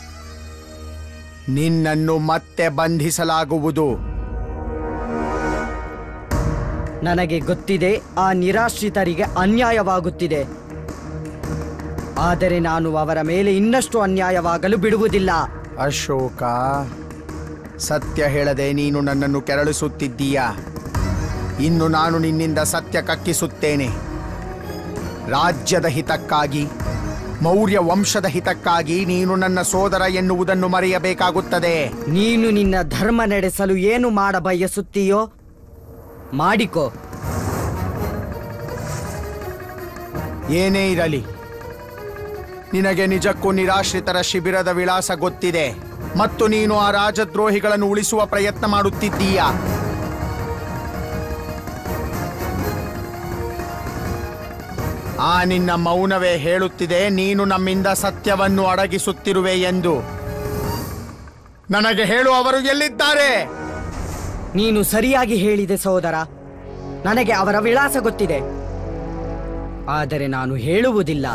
ನಿನ್ನನ್ನು ಮತ್ತೆ ಬಂಧಿಸಲಾಗುವುದು ನನಗೆ ಗೊತ್ತಿದೆ ಆ ನಿರಾಶ್ರಿತರಿಗೆ ಅನ್ಯಾಯವಾಗುತ್ತಿದೆ ಆದರೆ ನಾನು ಅವರ ಮೇಲೆ ಇನ್ನಷ್ಟು ಅನ್ಯಾಯವಾಗಲು ಬಿಡುವುದಿಲ್ಲ ಅಶೋಕ ಸತ್ಯ ಹೇಳದೆ ನೀನು ನನ್ನನ್ನು ಕೆರಳಿಸುತ್ತಿದ್ದೀಯಾ ಇನ್ನು ನಾನು ನಿನ್ನಿಂದ ಸತ್ಯ ಕಕ್ಕಿಸುತ್ತೇನೆ ರಾಜ್ಯದ ಹಿತಕ್ಕಾಗಿ ಮೌರ್ಯ ವಂಶದ ಹಿತಕ್ಕಾಗಿ ನೀನು ನನ್ನ ಸೋದರ ಎನ್ನುವುದನ್ನು ಮರೆಯಬೇಕಾಗುತ್ತದೆ ನೀನು ನಿನ್ನ ಧರ್ಮ ನಡೆಸಲು ಏನು ಮಾಡ ಬಯಸುತ್ತೀಯೋ ಮಾಡಿಕೋ ಏನೇ ಇರಲಿ ನಿನಗೆ ನಿಜಕ್ಕೂ ನಿರಾಶ್ರಿತರ ಶಿಬಿರದ ವಿಳಾಸ ಗೊತ್ತಿದೆ ಮತ್ತು ನೀನು ಆ ರಾಜದ್ರೋಹಿಗಳನ್ನು ಉಳಿಸುವ ಪ್ರಯತ್ನ ಮಾಡುತ್ತಿದ್ದೀಯಾ ಆ ನಿನ್ನ ಮೌನವೇ ಹೇಳುತ್ತಿದೆ ನೀನು ನಮ್ಮಿಂದ ಸತ್ಯವನ್ನು ಅಡಗಿಸುತ್ತಿರುವೆ ಎಂದು ನನಗೆ ಹೇಳು ಅವರು ಎಲ್ಲಿದ್ದಾರೆ ನೀನು ಸರಿಯಾಗಿ ಹೇಳಿದೆ ಸಹೋದರ ನನಗೆ ಅವರ ವಿಳಾಸ ಗೊತ್ತಿದೆ ಆದರೆ ನಾನು ಹೇಳುವುದಿಲ್ಲ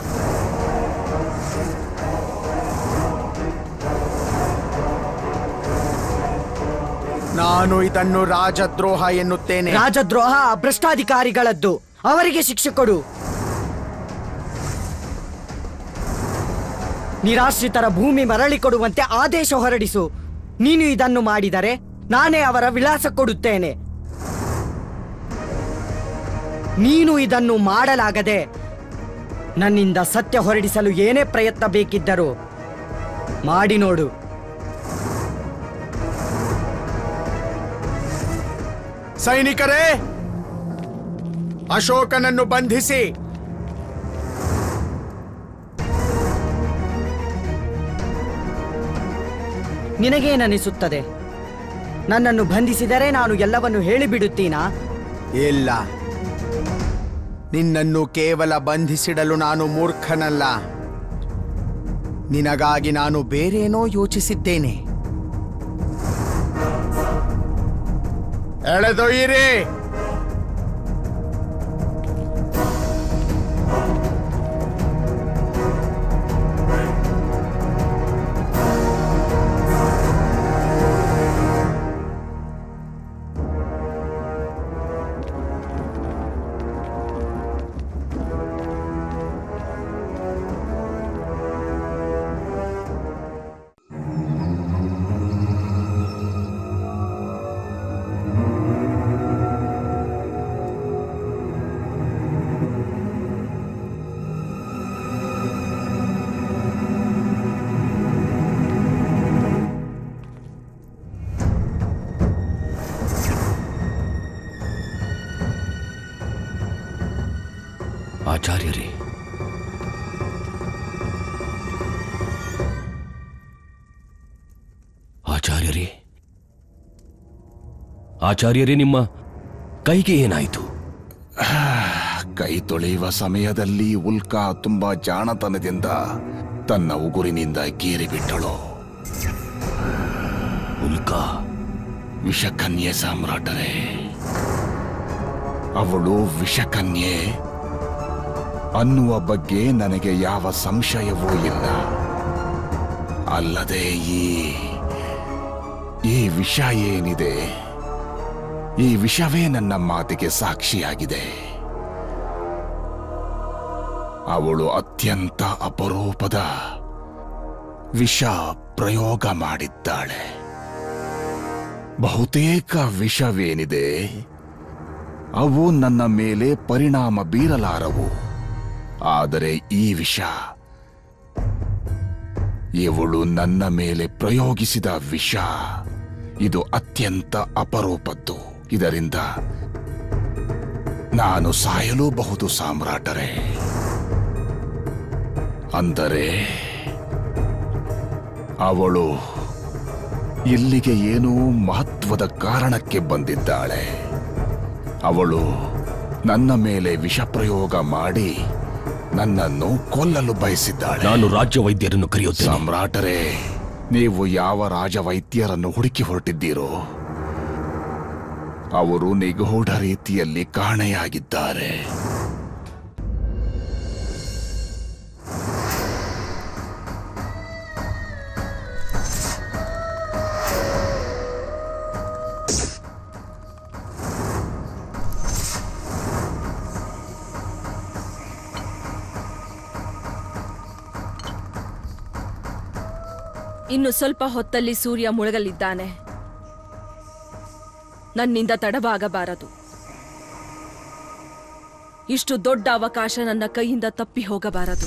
ನಾನು ಇದನ್ನು ರಾಜದ್ರೋಹ ಎನ್ನುತ್ತೇನೆ ರಾಜದ್ರೋಹ ಭ್ರಷ್ಟಾಧಿಕಾರಿಗಳದ್ದು ಅವರಿಗೆ ಶಿಕ್ಷೆ ಕೊಡು ನಿರಾಶ್ರಿತರ ಭೂಮಿ ಮರಳಿ ಕೊಡುವಂತೆ ಆದೇಶ ಹೊರಡಿಸು ನೀನು ಇದನ್ನು ಮಾಡಿದರೆ ನಾನೇ ಅವರ ವಿಳಾಸ ಕೊಡುತ್ತೇನೆ ನೀನು ಇದನ್ನು ಮಾಡಲಾಗದೆ ನನ್ನಿಂದ ಸತ್ಯ ಹೊರಡಿಸಲು ಏನೇ ಪ್ರಯತ್ನ ಬೇಕಿದ್ದರೂ ಮಾಡಿ ನೋಡು ಸೈನಿಕರೇ ಅಶೋಕನನ್ನು ಬಂಧಿಸಿ ನಿನಗೇನನಿಸುತ್ತದೆ ನನ್ನನ್ನು ಬಂಧಿಸಿದರೆ ನಾನು ಎಲ್ಲವನ್ನು ಹೇಳಿಬಿಡುತ್ತೀನಾ ಇಲ್ಲ ನಿನ್ನನ್ನು ಕೇವಲ ಬಂಧಿಸಿಡಲು ನಾನು ಮೂರ್ಖನಲ್ಲ ನಿನಗಾಗಿ ನಾನು ಬೇರೇನೋ ಯೋಚಿಸಿದ್ದೇನೆ ಎಳೆದೊಯ್ಯಿರಿ ಆಚಾರ್ಯರೇ ಆಚಾರ್ಯರೇ ಆಚಾರ್ಯರೇ ನಿಮ್ಮ ಕೈಗೆ ಏನಾಯಿತು ಕೈ ತೊಳೆಯುವ ಸಮಯದಲ್ಲಿ ಉಲ್ಕಾ ತುಂಬಾ ಜಾಣತನದಿಂದ ತನ್ನ ಉಗುರಿನಿಂದ ಗೀರಿಬಿಟ್ಟಳು ಉಲ್ಕಾ ವಿಷಕನ್ಯೆ ಸಾಮ್ರಾಟರೇ ಅವಳು ವಿಷಕನ್ಯೆ ಅನ್ನುವ ಬಗ್ಗೆ ನನಗೆ ಯಾವ ಸಂಶಯವೂ ಇಲ್ಲ ಅಲ್ಲದೆ ಈ ಈ ವಿಷ ಏನಿದೆ ಈ ವಿಷವೇ ನನ್ನ ಮಾತಿಗೆ ಸಾಕ್ಷಿಯಾಗಿದೆ ಅವಳು ಅತ್ಯಂತ ಅಪರೂಪದ ವಿಷ ಪ್ರಯೋಗ ಮಾಡಿದ್ದಾಳೆ ಬಹುತೇಕ ವಿಷವೇನಿದೆ ಅವು ನನ್ನ ಮೇಲೆ ಪರಿಣಾಮ ಬೀರಲಾರವು ಆದರೆ ಈ ವಿಷ ಇವಳು ನನ್ನ ಮೇಲೆ ಪ್ರಯೋಗಿಸಿದ ವಿಷ ಇದು ಅತ್ಯಂತ ಅಪರೂಪದ್ದು ಇದರಿಂದ ನಾನು ಸಾಯಲೂಬಹುದು ಸಾಮ್ರಾಟರೇ ಅಂದರೆ ಅವಳು ಇಲ್ಲಿಗೆ ಏನೋ ಮಹತ್ವದ ಕಾರಣಕ್ಕೆ ಬಂದಿದ್ದಾಳೆ ಅವಳು ನನ್ನ ಮೇಲೆ ವಿಷ ಪ್ರಯೋಗ ಮಾಡಿ ನನ್ನನ್ನು ಕೊಲ್ಲಲು ಬಯಸಿದ್ದಾಳೆ ನಾನು ರಾಜ್ಯ ವೈದ್ಯರನ್ನು ಕರೆಯುತ್ತೇನೆ ಸಾಮ್ರಾಟರೇ ನೀವು ಯಾವ ರಾಜವೈದ್ಯರನ್ನು ಹುಡುಕಿ ಹೊರಟಿದ್ದೀರೋ ಅವರು ನಿಗೂಢ ರೀತಿಯಲ್ಲಿ ಕಾಣೆಯಾಗಿದ್ದಾರೆ ಇನ್ನು ಸ್ವಲ್ಪ ಹೊತ್ತಲ್ಲಿ ಸೂರ್ಯ ಮುಳುಗಲಿದ್ದಾನೆ ನನ್ನಿಂದ ತಡವಾಗಬಾರದು ಇಷ್ಟು ದೊಡ್ಡ ಅವಕಾಶ ನನ್ನ ಕೈಯಿಂದ ತಪ್ಪಿ ಹೋಗಬಾರದು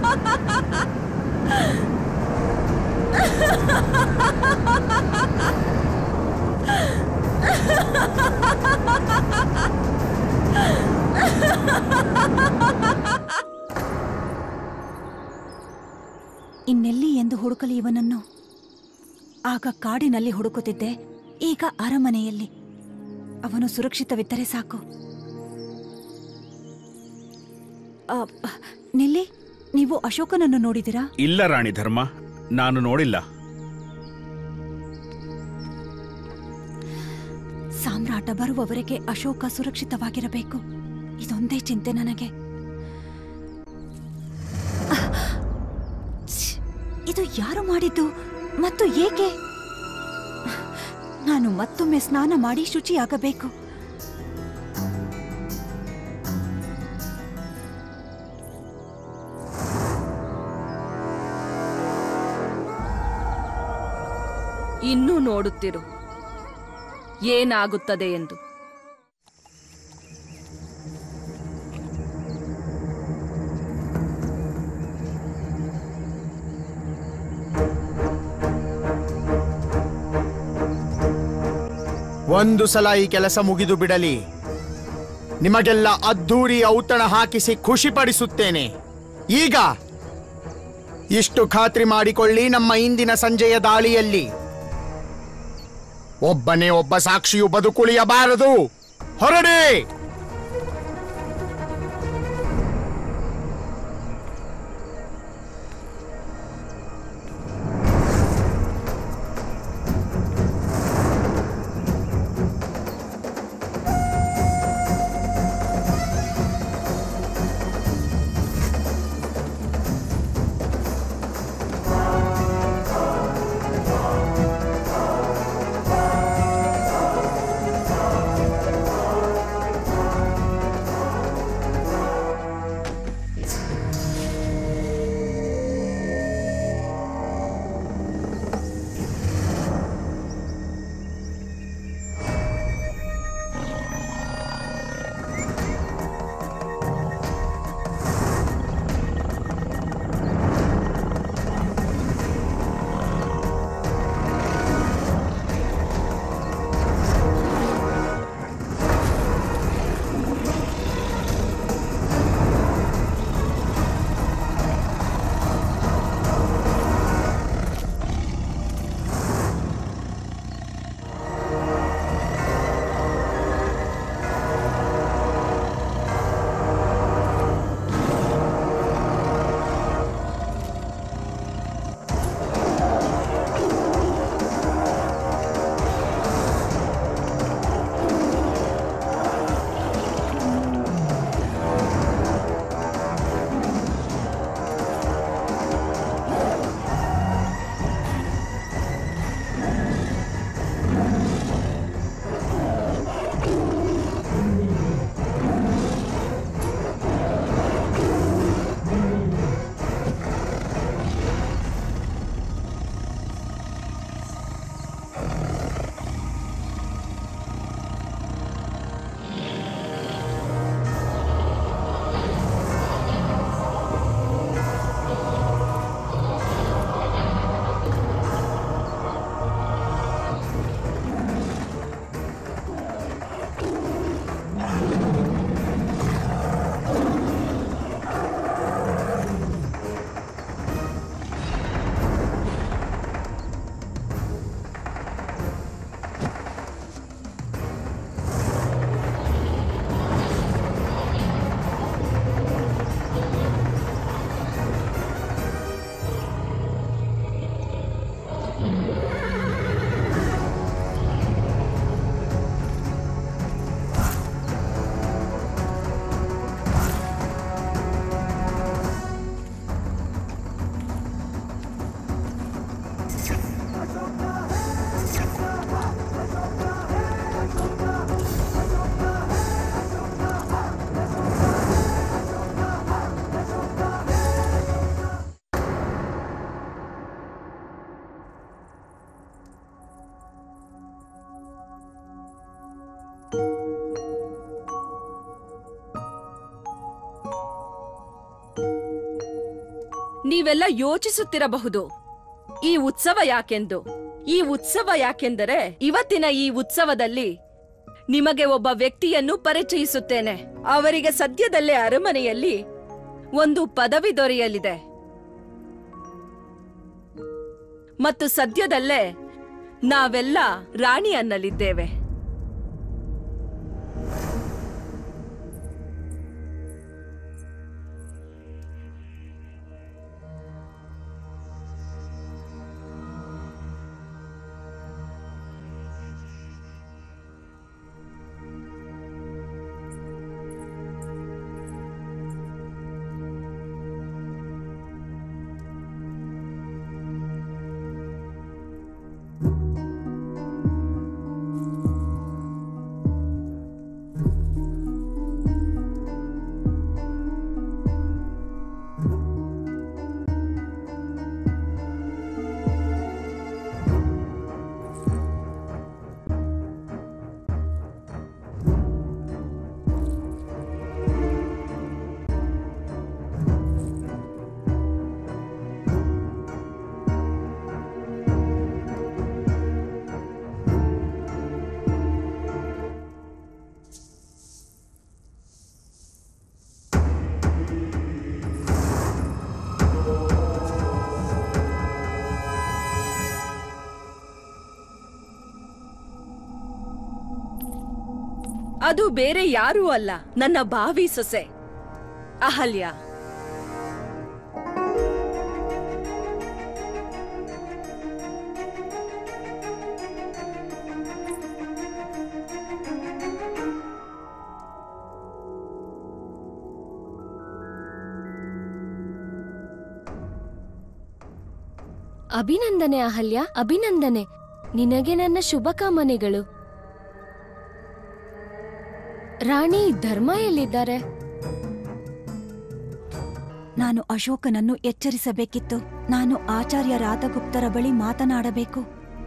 ಇನ್ನೆಲ್ಲಿ ಎಂದು ಹುಡುಕಲಿ ಇವನನ್ನು ಆಗ ಕಾಡಿನಲ್ಲಿ ಹುಡುಕುತ್ತಿದ್ದೆ ಈಗ ಅರಮನೆಯಲ್ಲಿ ಅವನು ಸುರಕ್ಷಿತವಿದ್ದರೆ ಸಾಕು ಆ, ನಿಲ್ಲಿ ನೀವು ಅಶೋಕನನ್ನು ನೋಡಿದಿರಾ ಇಲ್ಲ ರಾಣಿ ಧರ್ಮ ನಾನು ನೋಡಿಲ್ಲ ಸಾಮ್ರಾಟ ಬರುವವರೆಗೆ ಅಶೋಕ ಸುರಕ್ಷಿತವಾಗಿರಬೇಕು ಇದೊಂದೇ ಚಿಂತೆ ನನಗೆ ಅಹ್! ಛ್! ಇದು ಯಾರು ಮಾಡಿದ್ದು ಮತ್ತು ಏಕೆ ನಾನು ಮತ್ತೊಮ್ಮೆ ಸ್ನಾನ ಮಾಡಿ ಶುಚಿಯಾಗಬೇಕು ಇನ್ನೂ ನೋಡುತ್ತಿರು ಏನಾಗುತ್ತದೆ ಎಂದು ಒಂದು ಸಲ ಈ ಕೆಲಸ ಮುಗಿದು ಬಿಡಲಿ ನಿಮಗೆಲ್ಲ ಅದ್ಧೂರಿ ಔತಣ ಹಾಕಿಸಿ ಖುಷಿಪಡಿಸುತ್ತೇನೆ ಈಗ ಇಷ್ಟು ಖಾತ್ರಿ ಮಾಡಿಕೊಳ್ಳಿ ನಮ್ಮ ಇಂದಿನ ಸಂಜೆಯ ದಾಳಿಯಲ್ಲಿ ಒಬ್ಬನೇ ಒಬ್ಬ ಸಾಕ್ಷಿಯು ಬದುಕುಳಿಯಬಾರದು ಹೊರಡಿ ನೀವೆಲ್ಲ ಯೋಚಿಸುತ್ತಿರಬಹುದು ಈ ಉತ್ಸವ ಯಾಕೆಂದು ಈ ಉತ್ಸವ ಯಾಕೆಂದರೆ ಇವತ್ತಿನ ಈ ಉತ್ಸವದಲ್ಲಿ ನಿಮಗೆ ಒಬ್ಬ ವ್ಯಕ್ತಿಯನ್ನು ಪರಿಚಯಿಸುತ್ತೇನೆ ಅವರಿಗೆ ಸದ್ಯದಲ್ಲೇ ಅರಮನೆಯಲ್ಲಿ ಒಂದು ಪದವಿ ದೊರೆಯಲಿದೆ ಮತ್ತು ಸದ್ಯದಲ್ಲೇ ನಾವೆಲ್ಲ ರಾಣಿ ಅನ್ನಲಿದ್ದೇವೆ ಅದು ಬೇರೆ ಯಾರೂ ಅಲ್ಲ ನನ್ನ ಬಾವಿ ಸೊಸೆ ಅಹಲ್ಯ ಅಭಿನಂದನೆ ಅಹಲ್ಯ ಅಭಿನಂದನೆ ನಿನಗೆ ನನ್ನ ಶುಭಕಾಮನೆಗಳು ರಾಣಿ ಧರ್ಮ ಎಲ್ಲಿದ್ದಾರೆ ನಾನು ಅಶೋಕನನ್ನು ಎಚ್ಚರಿಸಬೇಕಿತ್ತು ನಾನು ಆಚಾರ್ಯ ರಾಧಗುಪ್ತರ ಬಳಿ ಮಾತನಾಡಬೇಕು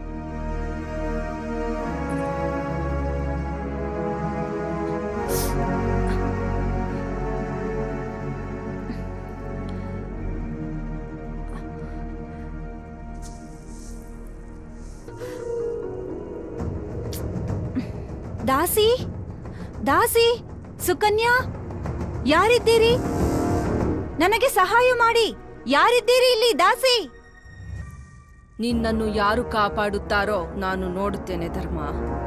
ದಾಸಿ ದಾಸಿ ಸುಕನ್ಯಾ ಯಾರಿದ್ದೀರಿ ನನಗೆ ಸಹಾಯ ಮಾಡಿ ಯಾರಿದ್ದೀರಿ ಇಲ್ಲಿ ದಾಸಿ ನಿನ್ನನ್ನು ಯಾರು ಕಾಪಾಡುತ್ತಾರೋ ನಾನು ನೋಡುತ್ತೇನೆ ಧರ್ಮ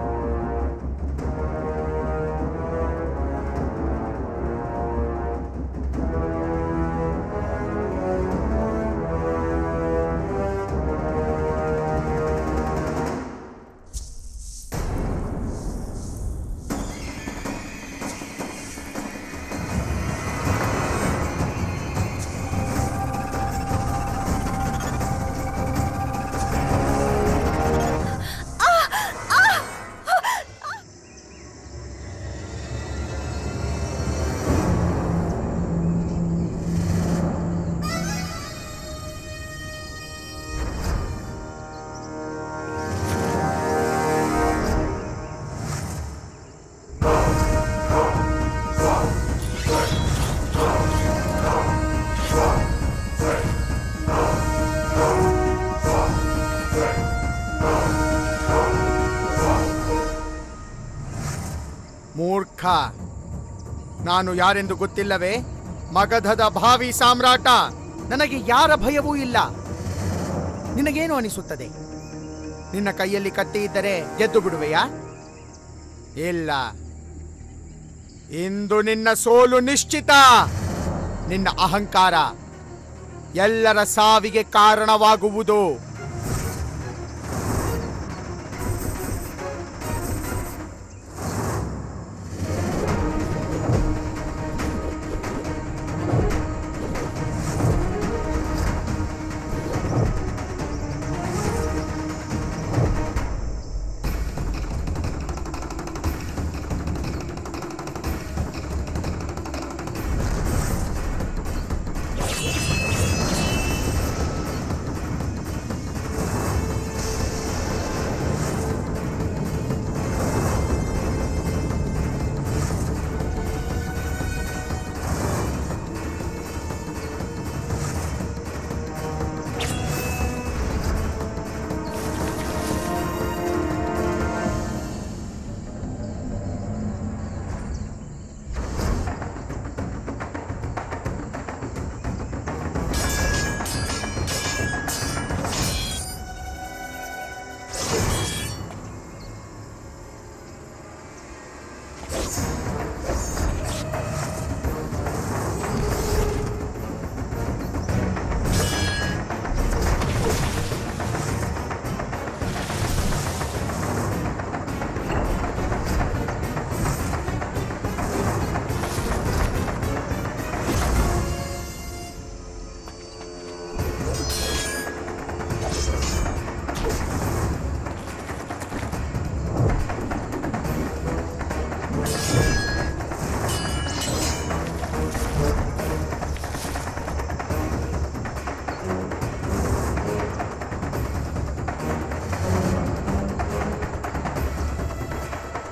ಮೂರ್ಖ ನಾನು ಯಾರೆಂದು ಗೊತ್ತಿಲ್ಲವೇ ಮಗಧದ ಭಾವಿ ಸಾಮ್ರಾಟ ನನಗೆ ಯಾರ ಭಯವೂ ಇಲ್ಲ ನಿನಗೇನು ಅನಿಸುತ್ತದೆ ನಿನ್ನ ಕೈಯಲ್ಲಿ ಕತ್ತಿ ಇದ್ದರೆ ಗೆದ್ದು ಬಿಡುವೆಯಾ ಇಲ್ಲ ಇಂದು ನಿನ್ನ ಸೋಲು ನಿಶ್ಚಿತ ನಿನ್ನ ಅಹಂಕಾರ ಎಲ್ಲರ ಸಾವಿಗೆ ಕಾರಣವಾಗುವುದು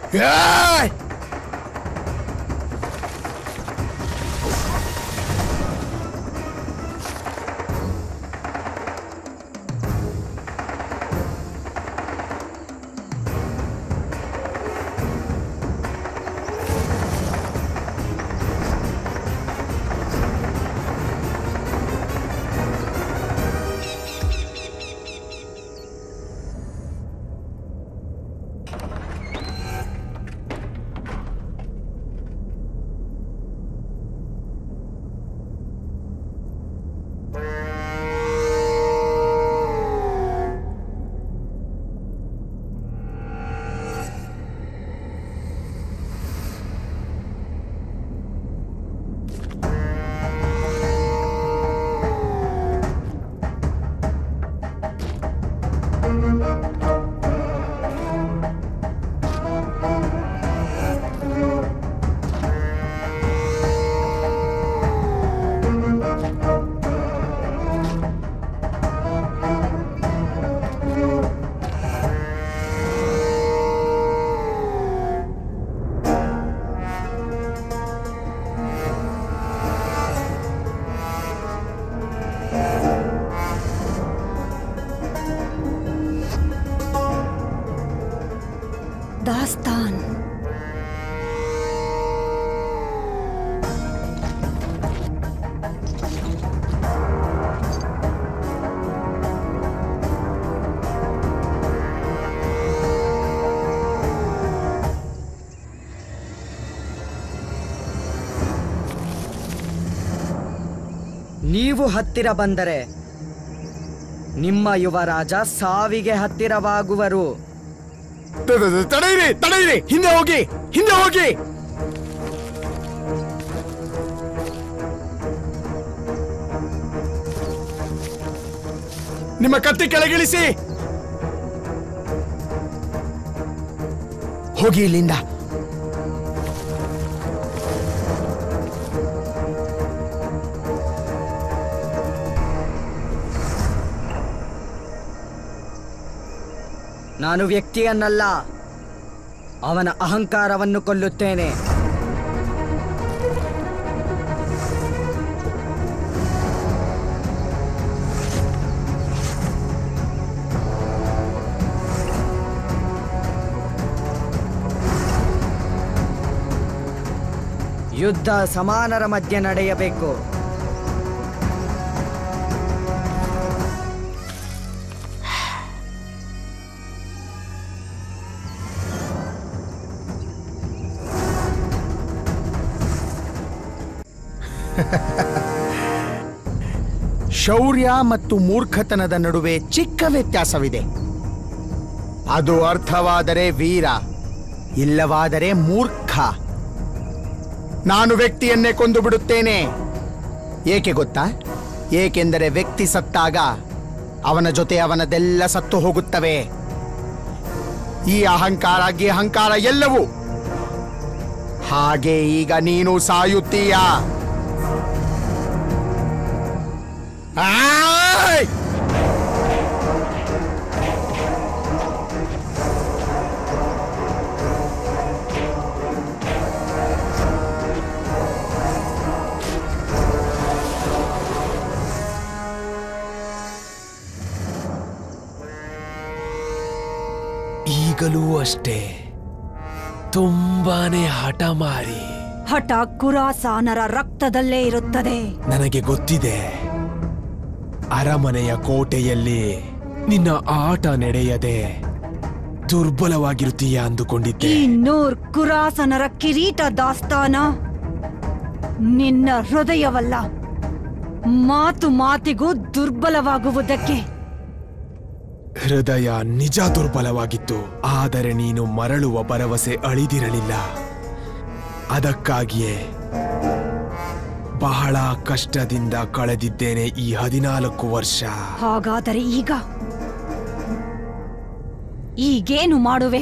ಏಯ್! ದಾಸ್ತಾನ್ ನೀವು ಹತ್ತಿರ ಬಂದರೆ ನಿಮ್ಮ ಯುವರಾಜ ಸಾವಿಗೆ ಹತ್ತಿರವಾಗುವರು ತ- ತ- ತ- ತಡೆಯಿರಿ ತಡೆಯಿರಿ ಹಿಂದೆ ಹೋಗಿ ಹಿಂದೆ ಹೋಗಿ ನಿಮ್ಮ ಕತ್ತಿ ಕೆಳಗಿಳಿಸಿ ಹೋಗಿ ಇಲ್ಲಿಂದ ನಾನು ವ್ಯಕ್ತಿಯನ್ನಲ್ಲ ಅವನ ಅಹಂಕಾರವನ್ನು ಕೊಲ್ಲುತ್ತೇನೆ ಯುದ್ಧ ಸಮಾನರ ಮಧ್ಯೆ ನಡೆಯಬೇಕು ಶೌರ್ಯ ಮತ್ತು ಮೂರ್ಖತನದ ನಡುವೆ ಚಿಕ್ಕ ವ್ಯತ್ಯಾಸವಿದೆ ಅದು ಅರ್ಥವಾದರೆ ವೀರ ಇಲ್ಲವಾದರೆ ಮೂರ್ಖ ನಾನು ವ್ಯಕ್ತಿಯನ್ನೇ ಕೊಂದು ಬಿಡುತ್ತೇನೆ ಏಕೆ ಗೊತ್ತಾ ಏಕೆಂದರೆ ವ್ಯಕ್ತಿ ಸತ್ತಾಗ ಅವನ ಜೊತೆ ಅವನದೆಲ್ಲ ಸತ್ತು ಹೋಗುತ್ತವೆ ಈ ಅಹಂಕಾರ ಗಿ ಅಹಂಕಾರ ಎಲ್ಲವೂ ಹಾಗೆ ಈಗ ನೀನು ಸಾಯುತ್ತೀಯಾ ಆಯ್! ಈಗಲೂ ಅಷ್ಟೇ ತುಂಬಾನೇ ಹಠ ಮಾರಿ ಹಠ ಕುರಾಸಾನರ ರಕ್ತದಲ್ಲೇ ಇರುತ್ತದೆ ನನಗೆ ಗೊತ್ತಿದೆ ಅರಮನೆಯ ಕೋಟೆಯಲ್ಲಿ ನಿನ್ನ ಆಟ ನಡೆಯದೆ ದುರ್ಬಲವಾಗಿರುತ್ತೀಯ ಅಂದುಕೊಂಡಿದ್ದೆ ಈ ನೂರ್ ಕುರಾಸನರ ಕಿರೀಟ ದಾಸ್ತಾನ ನಿನ್ನ ಹೃದಯವಲ್ಲ ಮಾತು ಮಾತಿಗೂ ದುರ್ಬಲವಾಗುವುದಕ್ಕೆ ಹೃದಯ ನಿಜ ದುರ್ಬಲವಾಗಿತ್ತು ಆದರೆ ನೀನು ಮರಳುವ ಭರವಸೆ ಅಳಿದಿರಲಿಲ್ಲ ಅದಕ್ಕಾಗಿಯೇ ಬಹಳ ಕಷ್ಟದಿಂದ ಕಳೆದಿದ್ದೇನೆ ಈ ಹದಿನಾಲ್ಕು ವರ್ಷ ಹಾಗಾದರೆ ಈಗ ಈಗೇನು ಮಾಡುವೆ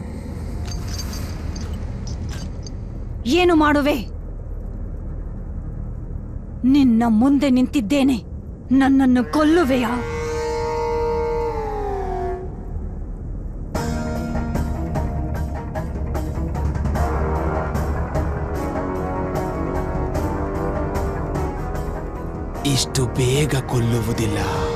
ಏನು ಮಾಡುವೆ ನಿನ್ನ ಮುಂದೆ ನಿಂತಿದ್ದೇನೆ ನನ್ನನ್ನು ಕೊಲ್ಲುವೆಯಾ ಇಷ್ಟು ಬೇಗ ಕೊಲ್ಲುವುದಿಲ್ಲ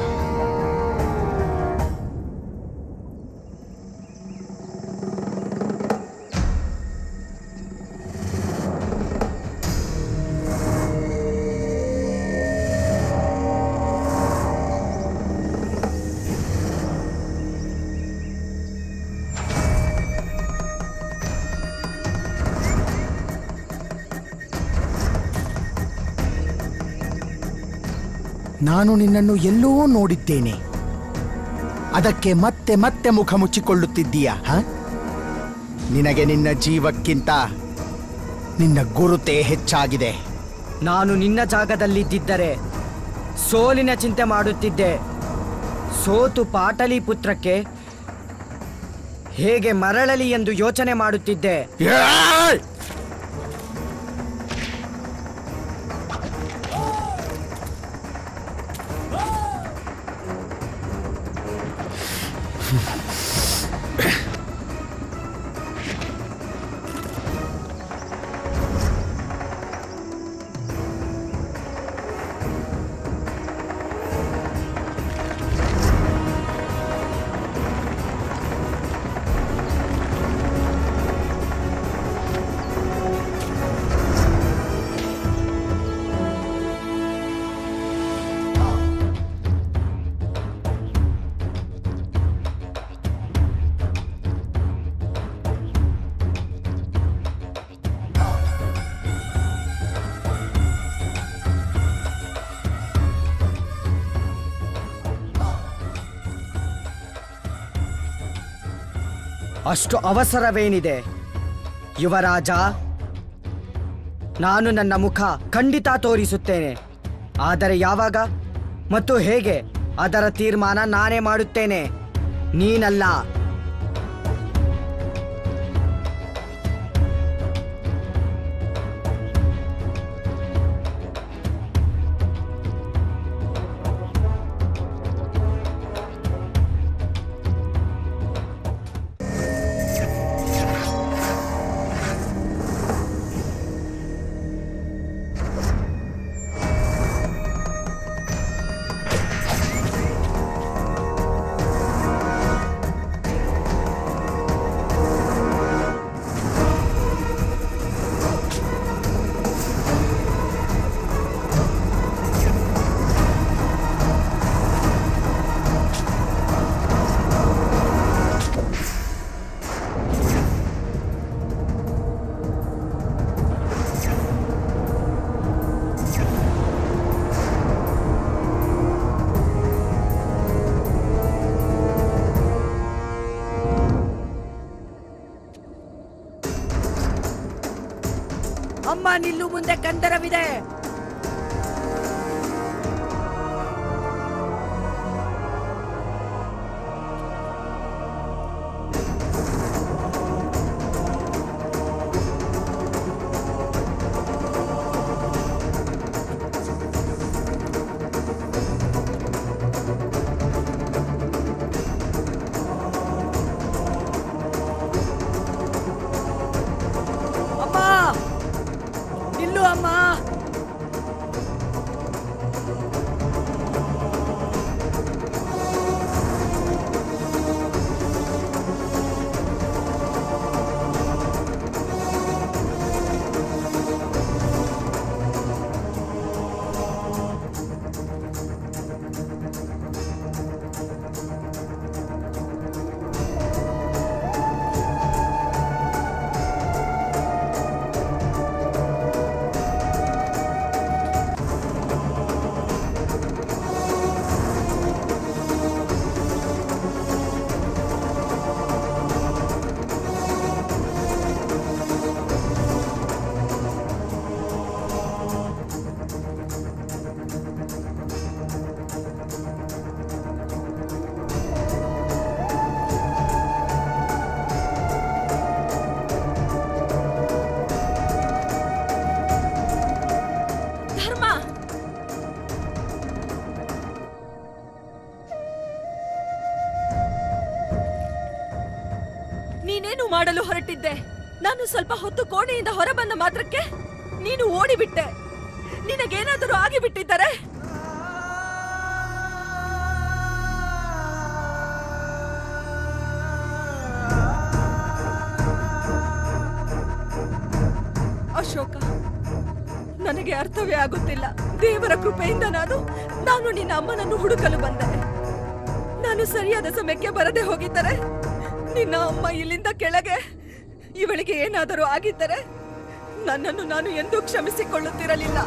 ನಾನು ನಿನ್ನನ್ನು ಎಲ್ಲೋ ನೋಡಿದ್ದೇನೆ ಅದಕ್ಕೆ ಮತ್ತೆ ಮತ್ತೆ ಮುಖ ಮುಚ್ಚಿಕೊಳ್ಳುತ್ತಿದ್ದೀಯಾ ಹ ನಿನಗೆ ನಿನ್ನ ಜೀವಕ್ಕಿಂತ ನಿನ್ನ ಗುರುತೇ ಹೆಚ್ಚಾಗಿದೆ ನಾನು ನಿನ್ನ ಜಾಗದಲ್ಲಿದ್ದಿದ್ದರೆ ಸೋಲಿನ ಚಿಂತೆ ಮಾಡುತ್ತಿದ್ದೆ ಸೋತು ಪಾಟಲಿಪುತ್ರಕ್ಕೆ ಹೇಗೆ ಮರಳಲಿ ಎಂದು ಯೋಚನೆ ಮಾಡುತ್ತಿದ್ದೆ ಅಷ್ಟು ಅವಸರವೇನಿದೆ ಯುವರಾಜ ನಾನು ನನ್ನ ಮುಖ ಖಂಡಿತ ತೋರಿಸುತ್ತೇನೆ ಆದರೆ ಯಾವಾಗ ಮತ್ತು ಹೇಗೆ ಅದರ ತೀರ್ಮಾನ ನಾನೇ ಮಾಡುತ್ತೇನೆ ನೀನಲ್ಲ ಅಮ್ಮ ನಿಲ್ಲು ಮುಂದೆ ಕಂದರವಿದೆ ಅಮ್ಮ ನಿಲ್ಲು ಅಮ್ಮ ಧರ್ಮ ನೀನೇನು ಮಾಡಲು ಹೊರಟಿದ್ದೆ ನಾನು ಸ್ವಲ್ಪ ಹೊತ್ತು ಕೋಣೆಯಿಂದ ಹೊರಬಂದ ಮಾತ್ರಕ್ಕೆ ನೀನು ಓಡಿಬಿಟ್ಟೆ ನಿನಗೇನಾದರೂ ಆಗಿಬಿಟ್ಟಿದ್ದರೆ ನನಗೆ ಅರ್ಥವೇ ಆಗುತ್ತಿಲ್ಲ ದೇವರ ಕೃಪೆಯಿಂದ ನಾನು ನಾನು ನಿನ್ನ ಅಮ್ಮನನ್ನು ಹುಡುಕಲು ಬಂದೆ ನಾನು ಸರಿಯಾದ ಸಮಯಕ್ಕೆ ಬರದೆ ಹೋಗಿದ್ದರೆ ನಿನ್ನ ಅಮ್ಮ ಇಲ್ಲಿಂದ ಕೆಳಗೆ ಇವಳಿಗೆ ಏನಾದರೂ ಆಗಿದ್ದರೆ ನನ್ನನ್ನು ನಾನು ಎಂದೂ ಕ್ಷಮಿಸಿಕೊಳ್ಳುತ್ತಿರಲಿಲ್ಲ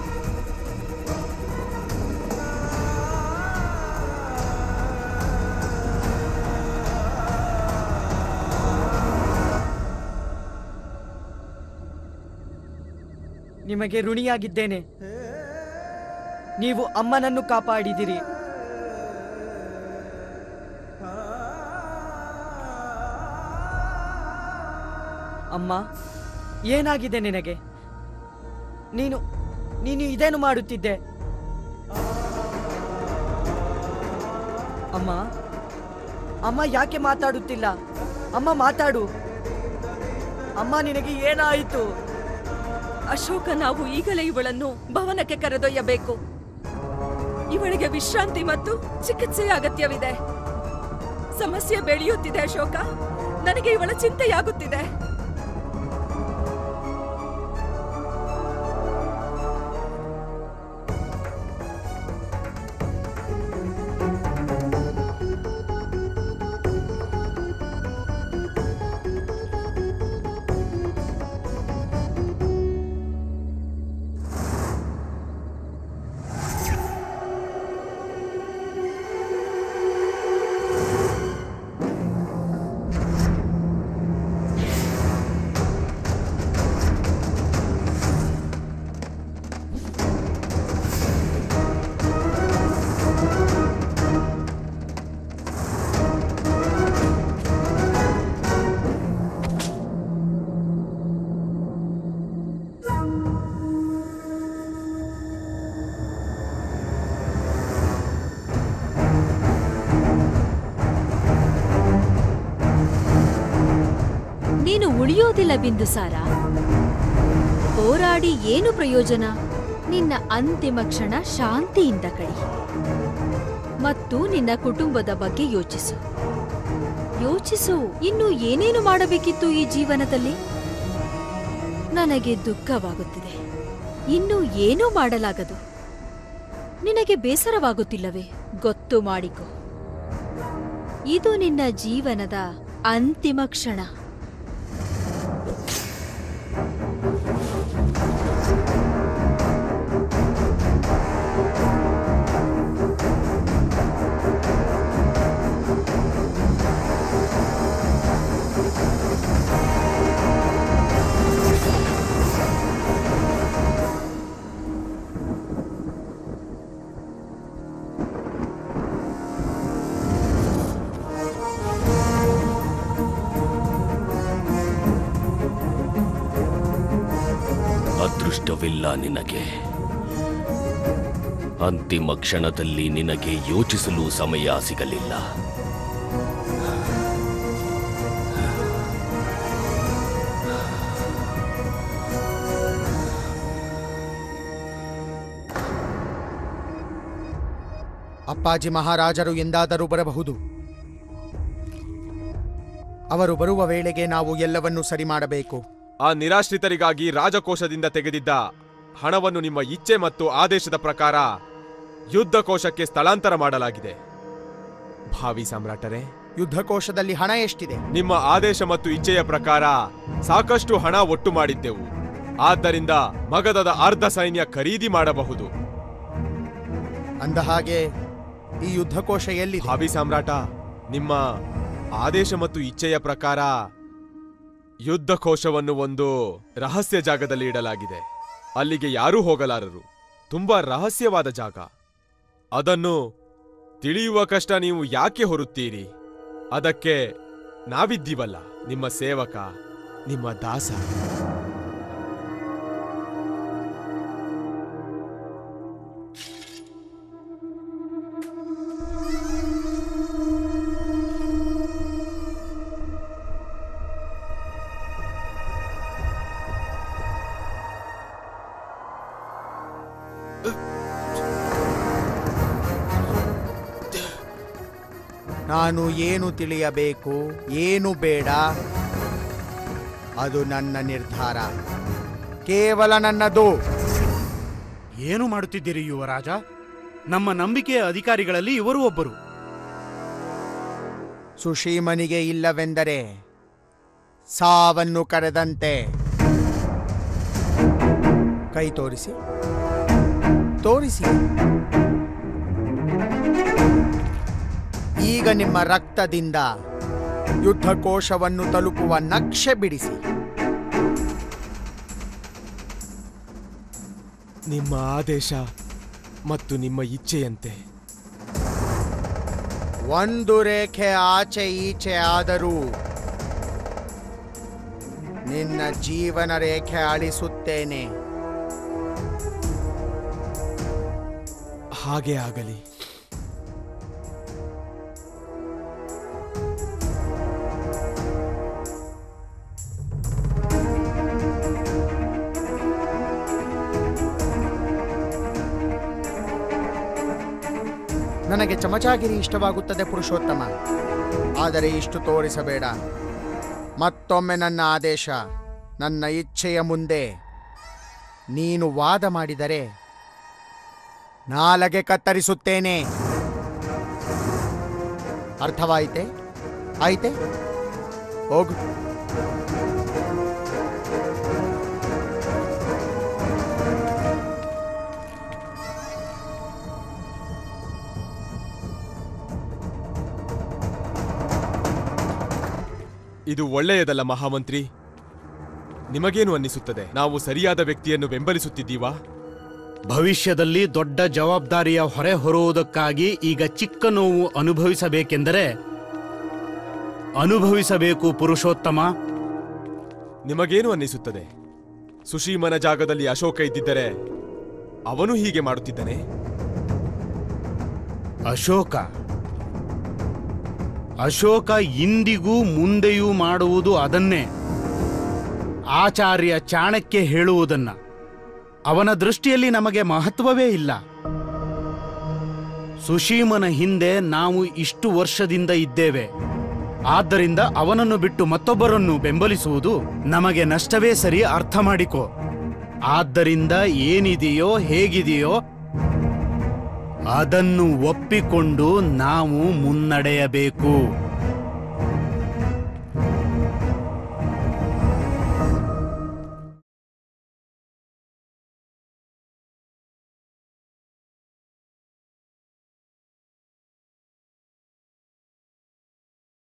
ನಿಮಗೆ ಋಣಿಯಾಗಿದ್ದೇನೆ ನೀವು ಅಮ್ಮನನ್ನು ಕಾಪಾಡಿದಿರಿ ಅಮ್ಮ ಏನಾಗಿದೆ ನಿನಗೆ ನೀನು ನೀನು ಇದೇನು ಮಾಡುತ್ತಿದ್ದೆ ಅಮ್ಮ ಅಮ್ಮ ಯಾಕೆ ಮಾತಾಡುತ್ತಿಲ್ಲ ಅಮ್ಮ ಮಾತಾಡು ಅಮ್ಮ ನಿನಗೆ ಏನಾಯಿತು ಅಶೋಕ ನಾವು ಈಗಲೇ ಇವಳನ್ನು ಭವನಕ್ಕೆ ಕರೆದೊಯ್ಯಬೇಕು ಇವಳಿಗೆ ವಿಶ್ರಾಂತಿ ಮತ್ತು ಚಿಕಿತ್ಸೆಯ ಅಗತ್ಯವಿದೆ ಸಮಸ್ಯೆ ಬೆಳೆಯುತ್ತಿದೆ ಅಶೋಕ ನನಗೆ ಇವಳ ಚಿಂತೆಯಾಗುತ್ತಿದೆ ನೀನು ಉಳಿಯೋದಿಲ್ಲ ಬಿಂದುಸಾರ ಹೋರಾಡಿ ಏನು ಪ್ರಯೋಜನ ನಿನ್ನ ಅಂತಿಮ ಕ್ಷಣ ಶಾಂತಿಯಿಂದ ಕಳಿ ಮತ್ತು ನಿನ್ನ ಕುಟುಂಬದ ಬಗ್ಗೆ ಯೋಚಿಸು ಯೋಚಿಸು ಇನ್ನು ಏನೇನು ಮಾಡಬೇಕಿತ್ತು ಈ ಜೀವನದಲ್ಲಿ ನನಗೆ ದುಃಖವಾಗುತ್ತಿದೆ ಇನ್ನು ಏನೂ ಮಾಡಲಾಗದು ನಿನಗೆ ಬೇಸರವಾಗುತ್ತಿಲ್ಲವೇ ಗೊತ್ತು ಮಾಡಿಕೊ ಇದು ನಿನ್ನ ಜೀವನದ ಅಂತಿಮ ಕ್ಷಣ ಅದೃಷ್ಟವಿಲ್ಲ ನಿನಗೆ ಅಂತಿಮ ಕ್ಷಣದಲ್ಲಿ ನಿನಗೆ ಯೋಚಿಸಲು ಸಮಯ ಸಿಗಲಿಲ್ಲ ಅಪ್ಪಾಜಿ ಮಹಾರಾಜರು ಎಂದಾದರೂ ಬರಬಹುದು ಅವರು ಬರುವ ವೇಳೆಗೆ ನಾವು ಎಲ್ಲವನ್ನೂ ಸರಿ ಮಾಡಬೇಕು ಆ ನಿರಾಶ್ರಿತರಿಗಾಗಿ ರಾಜಕೋಶದಿಂದ ತೆಗೆದಿದ್ದ ಹಣವನ್ನು ನಿಮ್ಮ ಇಚ್ಛೆ ಮತ್ತು ಆದೇಶದ ಪ್ರಕಾರ ಯುದ್ಧ ಕೋಶಕ್ಕೆ ಸ್ಥಳಾಂತರ ಮಾಡಲಾಗಿದೆ ಭಾವಿ ಸಾಮ್ರಾಟರೇ ಯುದ್ಧಕೋಶದಲ್ಲಿ ಹಣ ಎಷ್ಟಿದೆ ನಿಮ್ಮ ಆದೇಶ ಮತ್ತು ಇಚ್ಛೆಯ ಪ್ರಕಾರ ಸಾಕಷ್ಟು ಹಣ ಒಟ್ಟು ಮಾಡಿದ್ದೆವು ಆದ್ದರಿಂದ ಮಗಧದ ಅರ್ಧ ಸೈನ್ಯ ಖರೀದಿ ಮಾಡಬಹುದು ಅಂದ ಹಾಗೆ ಈ ಯುದ್ಧಕೋಶ ಎಲ್ಲಿ ಭಾವಿ ಸಾಮ್ರಾಟ ನಿಮ್ಮ ಆದೇಶ ಮತ್ತು ಇಚ್ಛೆಯ ಪ್ರಕಾರ ಯುದ್ಧ ಕೋಶವನ್ನು ಒಂದು ರಹಸ್ಯ ಜಾಗದಲ್ಲಿ ಇಡಲಾಗಿದೆ ಅಲ್ಲಿಗೆ ಯಾರೂ ಹೋಗಲಾರರು ತುಂಬಾ ರಹಸ್ಯವಾದ ಜಾಗ ಅದನ್ನು ತಿಳಿಯುವ ಕಷ್ಟ ನೀವು ಯಾಕೆ ಹೊರುತ್ತೀರಿ ಅದಕ್ಕೆ ನಾವಿದ್ದೀವಲ್ಲ ನಿಮ್ಮ ಸೇವಕ ನಿಮ್ಮ ದಾಸ ನಾನು ಏನು ತಿಳಿಯಬೇಕು ಏನು ಬೇಡ ಅದು ನನ್ನ ನಿರ್ಧಾರ ಕೇವಲ ನನ್ನದು ಏನು ಮಾಡುತ್ತಿದ್ದೀರಿ ಯುವರಾಜ ನಮ್ಮ ನಂಬಿಕೆಯ ಅಧಿಕಾರಿಗಳಲ್ಲಿ ಇವರು ಒಬ್ಬರು ಸುಶೀಮನಿಗೆ ಇಲ್ಲವೆಂದರೆ ಸಾವನ್ನು ಕರೆದಂತೆ ಕೈ ತೋರಿಸಿ ತೋರಿಸಿ ಈಗ ನಿಮ್ಮ ರಕ್ತದಿಂದ ಯುದ್ಧ ಕೋಶವನ್ನು ತಲುಪುವ ನಕ್ಷೆ ಬಿಡಿಸಿ ನಿಮ್ಮ ಆದೇಶ ಮತ್ತು ನಿಮ್ಮ ಇಚ್ಛೆಯಂತೆ ಒಂದು ರೇಖೆ ಆಚೆ ಈಚೆ ಆದರೂ ನಿನ್ನ ಜೀವನ ರೇಖೆ ಅಳಿಸುತ್ತೇನೆ ಹಾಗೆ ಆಗಲಿ ನನಗೆ ಚಮಚಾಗಿರಿ ಇಷ್ಟವಾಗುತ್ತದೆ ಪುರುಷೋತ್ತಮ ಆದರೆ ಇಷ್ಟು ತೋರಿಸಬೇಡ ಮತ್ತೊಮ್ಮೆ ನನ್ನ ಆದೇಶ ನನ್ನ ಇಚ್ಛೆಯ ಮುಂದೆ ನೀನು ವಾದ ಮಾಡಿದರೆ ನಾಲಗೆ ಕತ್ತರಿಸುತ್ತೇನೆ ಅರ್ಥವಾಯಿತೆ ಆಯ್ತೆ ಹೋಗು ಇದು ಒಳ್ಳೆಯದಲ್ಲ ಮಹಾಮಂತ್ರಿ ನಿಮಗೇನು ಅನ್ನಿಸುತ್ತದೆ ನಾವು ಸರಿಯಾದ ವ್ಯಕ್ತಿಯನ್ನು ಬೆಂಬಲಿಸುತ್ತಿದ್ದೀವಾ ಭವಿಷ್ಯದಲ್ಲಿ ದೊಡ್ಡ ಜವಾಬ್ದಾರಿಯ ಹೊರೆ ಹೊರುವುದಕ್ಕಾಗಿ ಈಗ ಚಿಕ್ಕ ನೋವು ಅನುಭವಿಸಬೇಕೆಂದರೆ ಅನುಭವಿಸಬೇಕು ಪುರುಷೋತ್ತಮ ನಿಮಗೇನು ಅನ್ನಿಸುತ್ತದೆ ಸುಶೀಮನ ಜಾಗದಲ್ಲಿ ಅಶೋಕ ಇದ್ದಿದ್ದರೆ ಅವನು ಹೀಗೆ ಮಾಡುತ್ತಿದ್ದನೆ ಅಶೋಕ ಅಶೋಕ ಇಂದಿಗೂ ಮುಂದೆಯೂ ಮಾಡುವುದು ಅದನ್ನೇ ಆಚಾರ್ಯ ಚಾಣಕ್ಯ ಹೇಳುವುದನ್ನ ಅವನ ದೃಷ್ಟಿಯಲ್ಲಿ ನಮಗೆ ಮಹತ್ವವೇ ಇಲ್ಲ ಸುಶೀಮನ ಹಿಂದೆ ನಾವು ಇಷ್ಟು ವರ್ಷದಿಂದ ಇದ್ದೇವೆ ಆದ್ದರಿಂದ ಅವನನ್ನು ಬಿಟ್ಟು ಮತ್ತೊಬ್ಬರನ್ನು ಬೆಂಬಲಿಸುವುದು ನಮಗೆ ನಷ್ಟವೇ ಸರಿ ಅರ್ಥ ಮಾಡಿಕೊ ಆದ್ದರಿಂದ ಏನಿದೆಯೋ ಹೇಗಿದೆಯೋ ಅದನ್ನು ಒಪ್ಪಿಕೊಂಡು ನಾವು ಮುನ್ನಡೆಯಬೇಕು